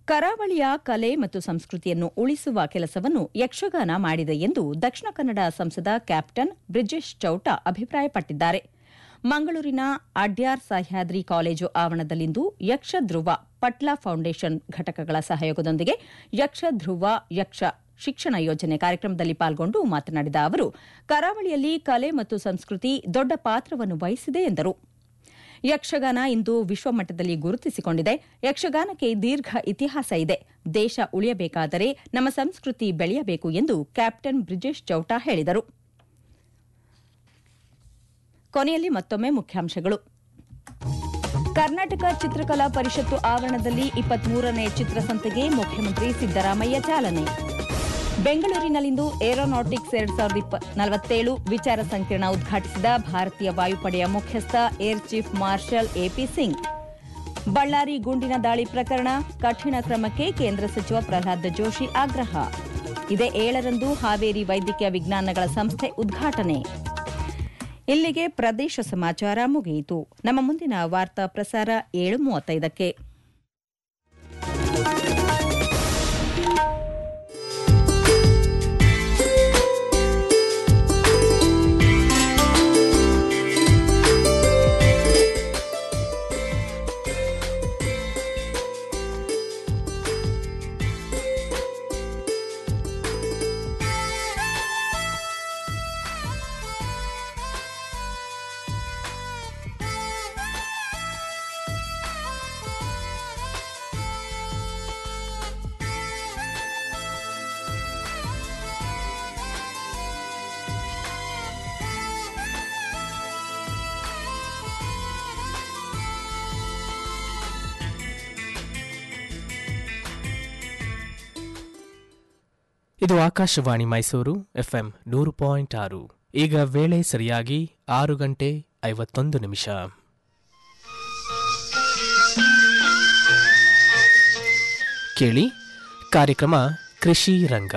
ಕರಾವಳಿಯ ಕಲೆ ಮತ್ತು ಸಂಸ್ಕೃತಿಯನ್ನು ಉಳಿಸುವ ಕೆಲಸವನ್ನು ಯಕ್ಷಗಾನ ಮಾಡಿದೆ ಎಂದು ದಕ್ಷಿಣ ಕನ್ನಡ ಸಂಸದ ಕ್ಯಾಪ್ಟನ್ ಬ್ರಿಜೇಶ್ ಚೌಟ ಅಭಿಪ್ರಾಯಪಟ್ಟಿದ್ದಾರೆ ಮಂಗಳೂರಿನ ಅಡ್ಯಾರ್ ಸಹ್ಯಾದ್ರಿ ಕಾಲೇಜು ಆವರಣದಲ್ಲಿಂದು ಯಕ್ಷಧ್ರುವ ಪಟ್ಲ ಫೌಂಡೇಶನ್ ಘಟಕಗಳ ಸಹಯೋಗದೊಂದಿಗೆ ಯಕ್ಷಧ್ರುವ ಯಕ್ಷ ಶಿಕ್ಷಣ ಯೋಜನೆ ಕಾರ್ಯಕ್ರಮದಲ್ಲಿ ಪಾಲ್ಗೊಂಡು ಮಾತನಾಡಿದ ಅವರು ಕರಾವಳಿಯಲ್ಲಿ ಕಲೆ ಮತ್ತು ಸಂಸ್ಕೃತಿ ದೊಡ್ಡ ಪಾತ್ರವನ್ನು ವಹಿಸಿದೆ ಎಂದರು ಯಕ್ಷಗಾನ ಇಂದು ವಿಶ್ವಮಟ್ಟದಲ್ಲಿ ಗುರುತಿಸಿಕೊಂಡಿದೆ ಯಕ್ಷಗಾನಕ್ಕೆ ದೀರ್ಘ ಇತಿಹಾಸ ಇದೆ ದೇಶ ಉಳಿಯಬೇಕಾದರೆ ನಮ್ಮ ಸಂಸ್ಕೃತಿ ಬೆಳೆಯಬೇಕು ಎಂದು ಕ್ಯಾಪ್ಟನ್ ಬ್ರಿಜೇಶ್ ಚೌಟ ಹೇಳಿದರು ಕೊನೆಯಲ್ಲಿ ಮತ್ತೊಮ್ಮೆ ಮುಖ್ಯಾಂಶಗಳು ಕರ್ನಾಟಕ ಚಿತ್ರಕಲಾ ಪರಿಷತ್ತು ಆವರಣದಲ್ಲಿ ಇಪ್ಪತ್ಮೂರನೇ ಚಿತ್ರಸಂತೆಗೆ ಮುಖ್ಯಮಂತ್ರಿ ಸಿದ್ದರಾಮಯ್ಯ ಚಾಲನೆ ಬೆಂಗಳೂರಿನಲ್ಲಿಂದು ಏರೋನಾಟಿಕ್ಸ್ ಎರಡ್ ಸಾವಿರದ ನಲವತ್ತೇಳು ವಿಚಾರ ಸಂಕಿರಣ ಉದ್ಘಾಟಿಸಿದ ಭಾರತೀಯ ವಾಯುಪಡೆಯ ಮುಖ್ಯಸ್ಥ air chief marshal AP Singh Ballari ಗುಂಡಿನ ದಾಳಿ ಪ್ರಕರಣ ಕಠಿಣ ಕ್ರಮಕ್ಕೆ ಕೇಂದ್ರ ಸಚಿವ ಪ್ರಹ್ಲಾದ್ ಜೋಶಿ ಆಗ್ರಹ ಇದೇ ಏಳರಂದು ಹಾವೇರಿ ವೈದ್ಯಕೀಯ ವಿಜ್ಞಾನಗಳ ಸಂಸ್ಥೆ ಉದ್ಘಾಟನೆ ಇಲ್ಲಿಗೆ ಪ್ರದೇಶ ಸಮಾಚಾರ ಮುಗಿಯಿತು ನಮ್ಮ ಮುಂದಿನ ವಾರ್ತಾ ಪ್ರಸಾರ ಏಳು ಮೂವತ್ತೈದಕ್ಕೆ ಇದು ಆಕಾಶವಾಣಿ ಮೈಸೂರು ಎಫ್ಎಂ ನೂರು ಪಾಯಿಂಟ್ ಆರು ಈಗ ವೇಳೆ ಸರಿಯಾಗಿ ಆರು ಗಂಟೆ ಐವತ್ತೊಂದು ನಿಮಿಷ ಕೇಳಿ ಕಾರ್ಯಕ್ರಮ ಕೃಷಿ ರಂಗ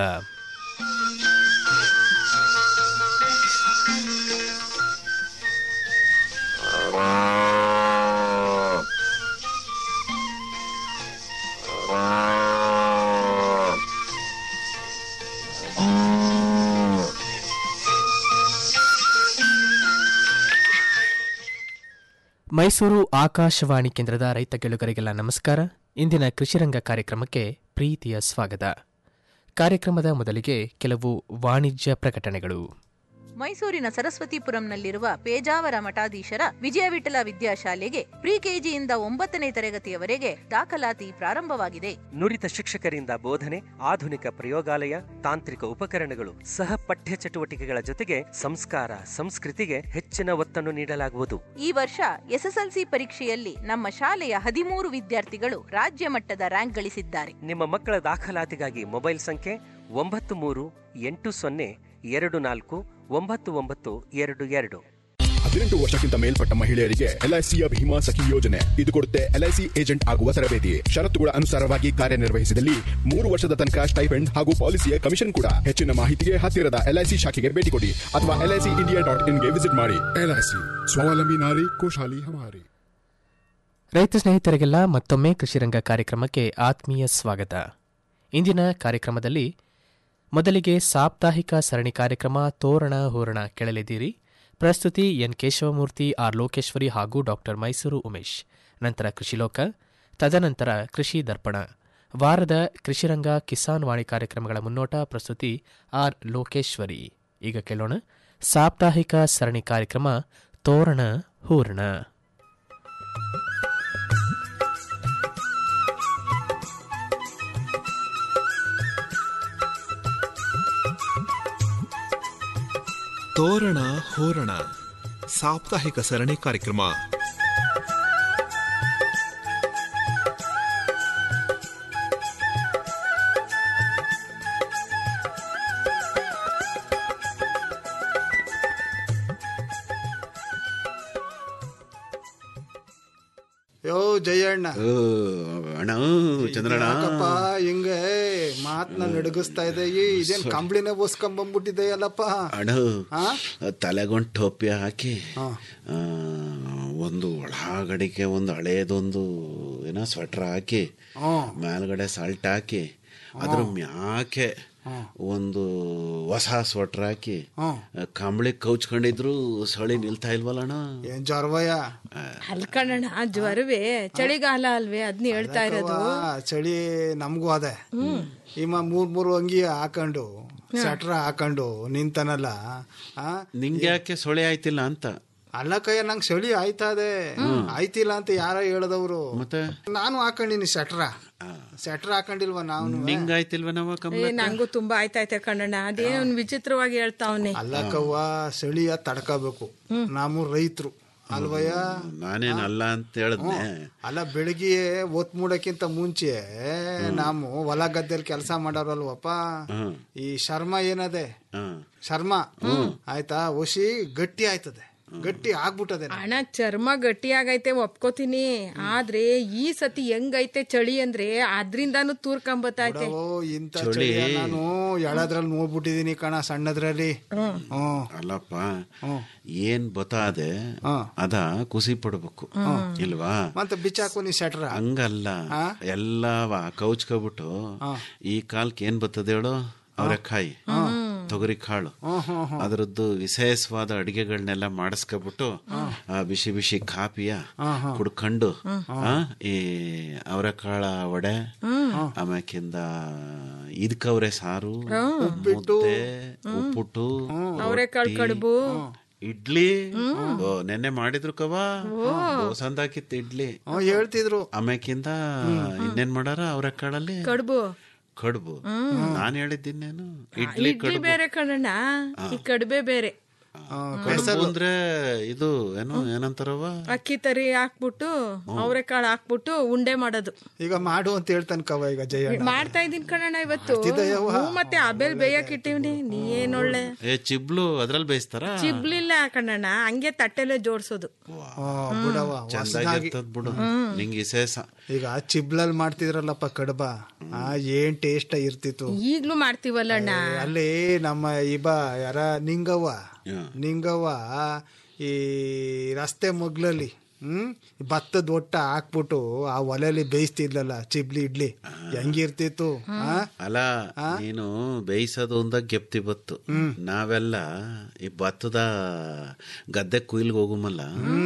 ಮೈಸೂರು ಆಕಾಶವಾಣಿ ಕೇಂದ್ರದ ರೈತ ಗೆಳುಗರಿಗೆಲ್ಲ ನಮಸ್ಕಾರ ಇಂದಿನ ಕೃಷಿರಂಗ ಕಾರ್ಯಕ್ರಮಕ್ಕೆ ಪ್ರೀತಿಯ ಸ್ವಾಗತ ಕಾರ್ಯಕ್ರಮದ ಮೊದಲಿಗೆ ಕೆಲವು ವಾಣಿಜ್ಯ ಪ್ರಕಟಣೆಗಳು ಮೈಸೂರಿನ ಸರಸ್ವತಿಪುರಂನಲ್ಲಿರುವ ಪೇಜಾವರ ಮಠಾಧೀಶರ ವಿಜಯ ವಿಠಲ ವಿದ್ಯಾಶಾಲೆಗೆ ಪ್ರಿ ಕೆಜಿಯಿಂದ ಒಂಬತ್ತನೇ ತರಗತಿಯವರೆಗೆ ದಾಖಲಾತಿ ಪ್ರಾರಂಭವಾಗಿದೆ ನುರಿತ ಶಿಕ್ಷಕರಿಂದ ಬೋಧನೆ ಆಧುನಿಕ ಪ್ರಯೋಗಾಲಯ ತಾಂತ್ರಿಕ ಉಪಕರಣಗಳು ಸಹ ಪಠ್ಯ ಚಟುವಟಿಕೆಗಳ ಜೊತೆಗೆ ಸಂಸ್ಕಾರ ಸಂಸ್ಕೃತಿಗೆ ಹೆಚ್ಚಿನ ಒತ್ತನ್ನು ನೀಡಲಾಗುವುದು ಈ ವರ್ಷ ಎಸ್ಎಸ್ಎಲ್ಸಿ ಪರೀಕ್ಷೆಯಲ್ಲಿ ನಮ್ಮ ಶಾಲೆಯ ಹದಿಮೂರು ವಿದ್ಯಾರ್ಥಿಗಳು ರಾಜ್ಯ ಮಟ್ಟದ ರ್ಯಾಂಕ್ ಗಳಿಸಿದ್ದಾರೆ ನಿಮ್ಮ ಮಕ್ಕಳ ದಾಖಲಾತಿಗಾಗಿ ಮೊಬೈಲ್ ಸಂಖ್ಯೆ ಒಂಬತ್ತು ಮೂರು ಎಂಟು ಸೊನ್ನೆ ಎರಡು ನಾಲ್ಕು ಒಂಬತ್ತು ಒಂಬತ್ತು ಎರಡು ಎರಡು ಹದಿನೆಂಟು ವರ್ಷಕ್ಕಿಂತ ಮೇಲ್ಪಟ್ಟ ಮಹಿಳೆಯರಿಗೆ ಎಲ್ಐಸಿಯ ಭೀಮಾ ಸಖಿ ಯೋಜನೆ ಇದು ಕೊಡುತ್ತೆ ಎಲ್ಐಸಿ ಏಜೆಂಟ್ ಆಗುವ ತರಬೇತಿ ಷರತ್ತುಗಳ ಅನುಸಾರವಾಗಿ ಕಾರ್ಯನಿರ್ವಹಿಸಿದಲ್ಲಿ ಮೂರು ವರ್ಷದ ತನಕ ಸ್ಟೈಫೆಂಡ್ ಹಾಗೂ ಪಾಲಿಸಿಯ ಕಮಿಷನ್ ಕೂಡ ಹೆಚ್ಚಿನ ಮಾಹಿತಿಗೆ ಹತ್ತಿರದ ಎಲ್ಐಸಿ ಶಾಖೆಗೆ ಭೇಟಿ ಕೊಡಿ ಅಥವಾ ಎಲ್ಐಸಿ ಇಂಡಿಯಾ ಡಾಟ್ ಇನ್ಗೆ ವಿಸಿಟ್ ಮಾಡಿ ಎಲ್ಐಸಿ ಸ್ವಾವಲಂಬಿ ನಾರಿ ಕೋಶಾಲಿ ಹಮಾರಿ ರೈತ ಸ್ನೇಹಿತರಿಗೆಲ್ಲ ಮತ್ತೊಮ್ಮೆ ಕೃಷಿರಂಗ ಕಾರ್ಯಕ್ರಮಕ್ಕೆ ಆತ್ಮೀಯ ಸ್ವಾಗತ ಇಂದಿನ ಕಾರ್ಯಕ್ರಮದಲ್ಲಿ ಮೊದಲಿಗೆ ಸಾಪ್ತಾಹಿಕ ಸರಣಿ ಕಾರ್ಯಕ್ರಮ ತೋರಣ ಹೂರಣ ಕೇಳಲಿದ್ದೀರಿ ಪ್ರಸ್ತುತಿ ಎನ್ ಕೇಶವಮೂರ್ತಿ ಆರ್ ಲೋಕೇಶ್ವರಿ ಹಾಗೂ ಡಾಕ್ಟರ್ ಮೈಸೂರು ಉಮೇಶ್ ನಂತರ ಕೃಷಿಲೋಕ ತದನಂತರ ಕೃಷಿ ದರ್ಪಣ ವಾರದ ಕೃಷಿರಂಗ ಕಿಸಾನ್ ವಾಣಿ ಕಾರ್ಯಕ್ರಮಗಳ ಮುನ್ನೋಟ ಪ್ರಸ್ತುತಿ ಆರ್ ಲೋಕೇಶ್ವರಿ ಈಗ ಕೇಳೋಣ ಸಾಪ್ತಾಹಿಕ ಸರಣಿ ಕಾರ್ಯಕ್ರಮ ತೋರಣ ಹೂರಣ ತೋರಣ ಹೋರಣ ಸಾಪ್ತಾಹಿಕ ಸರಣಿ ಕಾರ್ಯಕ್ರಮ ಯೋ ಜಯಣ್ಣ ಓ, ಅಣ್ಣ ಚಂದ್ರಣ್ಣ ಯಾಕಪ್ಪ ಹಿಂಗೆ ಮಾತನ್ನ ನಡಗಿಸ್ತಾ ಇದೆ ಈ ಇದೇನ್ ಕಂಬಳಿನ ಬೋಸ್ಕೊಂಡ್ ಬಂದ್ಬಿಟ್ಟಿದೆಯಲ್ಲಪ್ಪ ಅಣ್ಣ ಹಾ? ತಲೆಗೊಂದು ಟೋಪಿ ಹಾಕಿ ಹಾ. ಆ, ಒಂದು ಒಳಗಡಿಕೆ ಒಂದು ಹಳೇದೊಂದು ಏನೋ ಸ್ವೆಟರ್ ಹಾಕಿ ಮೇಲ್ಗಡೆ ಸಾಲ್ಟ್ ಹಾಕಿ ಅದ್ರ ಮ್ಯಾಕೆ ಒಂದು ಹೊಸ ಸ್ವೆಟರ್ ಹಾಕಿ ಕಂಬಳಿ ಕೌಚ್ಕೊಂಡಿದ್ರು ಚಳಿ ನಿಲ್ತಾ ಇಲ್ವಲ್ಲಣ್ಣ ಏನ್ ಜ್ವರವಯ್ಯ ಅಲ್ಕಣಣ್ಣ ಜ್ವರವೇ ಚಳಿಗಾಲ ಅಲ್ವೇ ಅದ್ನ ಹೇಳ್ತಾ ಇರೋದು ಅದಕ್ಕವ್ವ, ಚಳಿ ನಮಗೂ ಅದೇ ಇಮ್ಮ ಮೂರ್ ಮೂರು ಅಂಗಿ ಹಾಕೊಂಡು ಸ್ವೆಟ್ರ ಹಾಕೊಂಡು ನಿಂತನಲ್ಲ ಆ ನಿಂಗೆ ಯಾಕೆ ಸೊಳೆ ಆಯ್ತಿಲ್ಲ ಅಂತ ಅಲ್ಲ ಕಯ್ಯ ನಂಗೆ ಚಳಿ ಆಯ್ತದೆ ಆಯ್ತಿಲ್ಲ ಅಂತ ಯಾರ ಹೇಳದವ್ರು ಮತ್ತೆ ನಾನು ಹಾಕೊಂಡಿನಿ ಸ್ವೆಟ್ರ ಸ್ವೆಟ್ರ್ ಹಾಕೊಂಡಿಲ್ವಾ ನಾವು ನಿಂಗ್ ಆಯ್ತಿಲ್ವನವ ಏ ಕಮಲ ನಂಗೂ ತುಂಬಾ ಆಯ್ತಾಯ್ತೆ ಕಣ್ಣಣ್ಣ ಅದೇನು ವಿಚಿತ್ರವಾಗಿ ಹೇಳ್ತಾವನೆ ಅಲ್ಲ ಕವ್ವ ಚಳಿಯ ತಡ್ಕೋಬೇಕು ನಾವು ರೈತರು ಅಲ್ವಯ್ಯ ನಾನೇನ್ ಅಲ್ಲ ಅಂತ ಹೇಳದ್ನೆ ಅಲ್ಲ ಬೆಳಗ್ಗೆ ಒತ್ ಮೂಡಕ್ಕಿಂತ ಮುಂಚೆ ನಾವು ಹೊಲ ಗದ್ದೆಲಿ ಕೆಲಸ ಮಾಡೋರಲ್ವಪ್ಪ ಈ ಶರ್ಮ ಏನದೆ ಹ್ಮ್ ಶರ್ಮ ಆಯ್ತಾ ಒಸಿ ಗಟ್ಟಿ ಆಯ್ತದೆ ಗಟ್ಟಿ ಆಗ್ಬಿಟ್ಟದೆ ಅಣ್ಣ ಚರ್ಮ ಗಟ್ಟಿಯಾಗೈತೆ ಒಪ್ಕೋತೀನಿ ಆದ್ರೆ ಈ ಸತಿ ಹೆಂಗೈತೆ ಚಳಿ ಅಂದ್ರೆ ಅದ್ರಿಂದಾನು ತೂರ್ಕೊಂಬತ್ತೈತೆ ಓ ಇಂತ ಚಳಿಯ ನಾನು ಎಳದ್ರಲ್ಲಿ ನೋಡ್ಬಿಟ್ಟಿದೀನಿ ಕಣ ಸಣ್ಣದ್ರಲ್ಲಿ ಹ್ಮ್ ಅಲ್ಲಪ್ಪ ಏನ್ ಬತಾದೆ ಅದ ಖುಷಿ ಪಡ್ಬೇಕು ಇಲ್ವಾ ಮತ್ತೆ ಬಿಚ್ಚಾಕು ನೀ ಸೆಟ್ರ ಹಂಗಲ್ಲ ಎಲ್ಲವ ಕೌಚ್ಕೊಬಿಟ್ಟು ಈ ಕಾಲಕ್ಕೆ ಏನ್ ಬರ್ತದೆ ಹೇಳು ಅವರೆಕಾಯಿ ತೊಗರಿ ಕಾಳು ಅದರದ್ದು ವಿಶೇಷವಾದ ಅಡಿಗೆಗಳನ್ನೆಲ್ಲ ಮಾಡಿಸ್ಕೊಬಿಟ್ಟು ಆ ಬಿಸಿ ಬಿಸಿ ಕಾಪಿಯ ಕುಡ್ಕೊಂಡು ಆ, ಈ ಅವರೆಕಾಳ ವಡೆ ಆಮ್ಯಾಕಿಂದ ಇದ್ಕವ್ರೆ ಸಾರು ಮುದ್ದೆ ಉಪ್ಪುಟ್ಟು ಅವರೆಕಾಳು ರೊಟ್ಟಿ, ಕಡುಬು ಇಡ್ಲಿ ಓ ನೆನ್ನೆ ಮಾಡಿದ್ರು ಕವ ಸಂದಾಕಿತ್ತು ಇಡ್ಲಿ ಹ್ಮ್, ಹೇಳ್ತಿದ್ರು ಆಮ್ಯಾಕಿಂದ ಇನ್ನೇನ್ ಮಾಡಾರ ಅವರೆಕಾಳಲ್ಲಿ ಕಡುಬು ಕಡುಬು ನಾನ್ ಹೇಳಿದ್ದೀನೇನು ಇಡ್ಲಿ ಇಡ್ಲಿ ಬೇರೆ ಕಣಣ್ಣ ಈ ಕಡುಬೆ ಬೇರೆ ಕಡುಬು ಅಂದ್ರೆ ಇದು ಏನು ಏನಂತಾರವ ಅಕ್ಕಿ ತರಿ ಹಾಕ್ಬಿಟ್ಟು ಅವರೆಕಾಳು ಹಾಕ್ಬಿಟ್ಟು ಉಂಡೆ ಮಾಡೋದು ಈಗ ಮಾಡು ಅಂತ ಹೇಳ್ತಾನೆ ಕವ ಈಗ ಜಯಣ್ಣ ಮಾಡ್ತಾ ಇದೀನಿ ಕಣಣ್ಣ ಇವತ್ತು ಹ್ಞೂ, ಮತ್ತೆ ಆಬೇಲ್ ಬೇಯಕ್ ಇಟ್ಟಿವ್ನಿ ನೀ ಏನೊಳ್ಳೆ ಏ ಚಿಬ್ಲು ಅದ್ರಲ್ಲಿ ಬೇಯಿಸ್ತಾರ ಚಿಬ್ಲಿಲ್ಲ ಕಣಣ್ಣ ಹಂಗೆ ತಟ್ಟೆಲೆ ಜೋಡ್ಸೋದು ಹ್ಮ್, ಬಿಡವ ಚಂದಾಗಿರ್ತದ ಬಿಡು ನಿಂಗೆ ವಿಶೇಷ ಈಗ ಚಿಬ್ಲಲ್ ಮಾಡ್ತಿದ್ರಲ್ಲಪ್ಪ ಕಡಬ ಆ ಏನ್ ಟೇಸ್ಟ್ ಇರ್ತಿತ್ತು ಈಗ್ಲೂ ಮಾಡ್ತೀವಲ್ಲ ಅಣ್ಣ ಅಲ್ಲಿ ನಮ್ಮ ಇಬ ಯಾರ ನಿಂಗವ್ವ ನಿಂಗವ್ವ ಈ ರಸ್ತೆ ಮಗ್ಲಲ್ಲಿ ಹ್ಮ್ ಭತ್ತದ ಒಟ್ಟ ಹಾಕ್ಬಿಟ್ಟು ಆ ಒಲೆಯಲ್ಲಿ ಬೇಯಿಸ್ತಿದ್ಲಲ್ಲ ಚಿಬ್ಲಿ ಇಡ್ಲಿ ಹೆಂಗಿರ್ತಿತ್ತು ಆ? ಅಲ್ಲ ನೀನು ಬೇಯಿಸೋದು ಒಂದ ಗೆಪ್ತಿ ಬತ್ತು ನಾವೆಲ್ಲ ಈ ಭತ್ತದ ಗದ್ದೆ ಕುಯ್ಲ್ಗೆ ಹೋಗುಮಲ್ಲ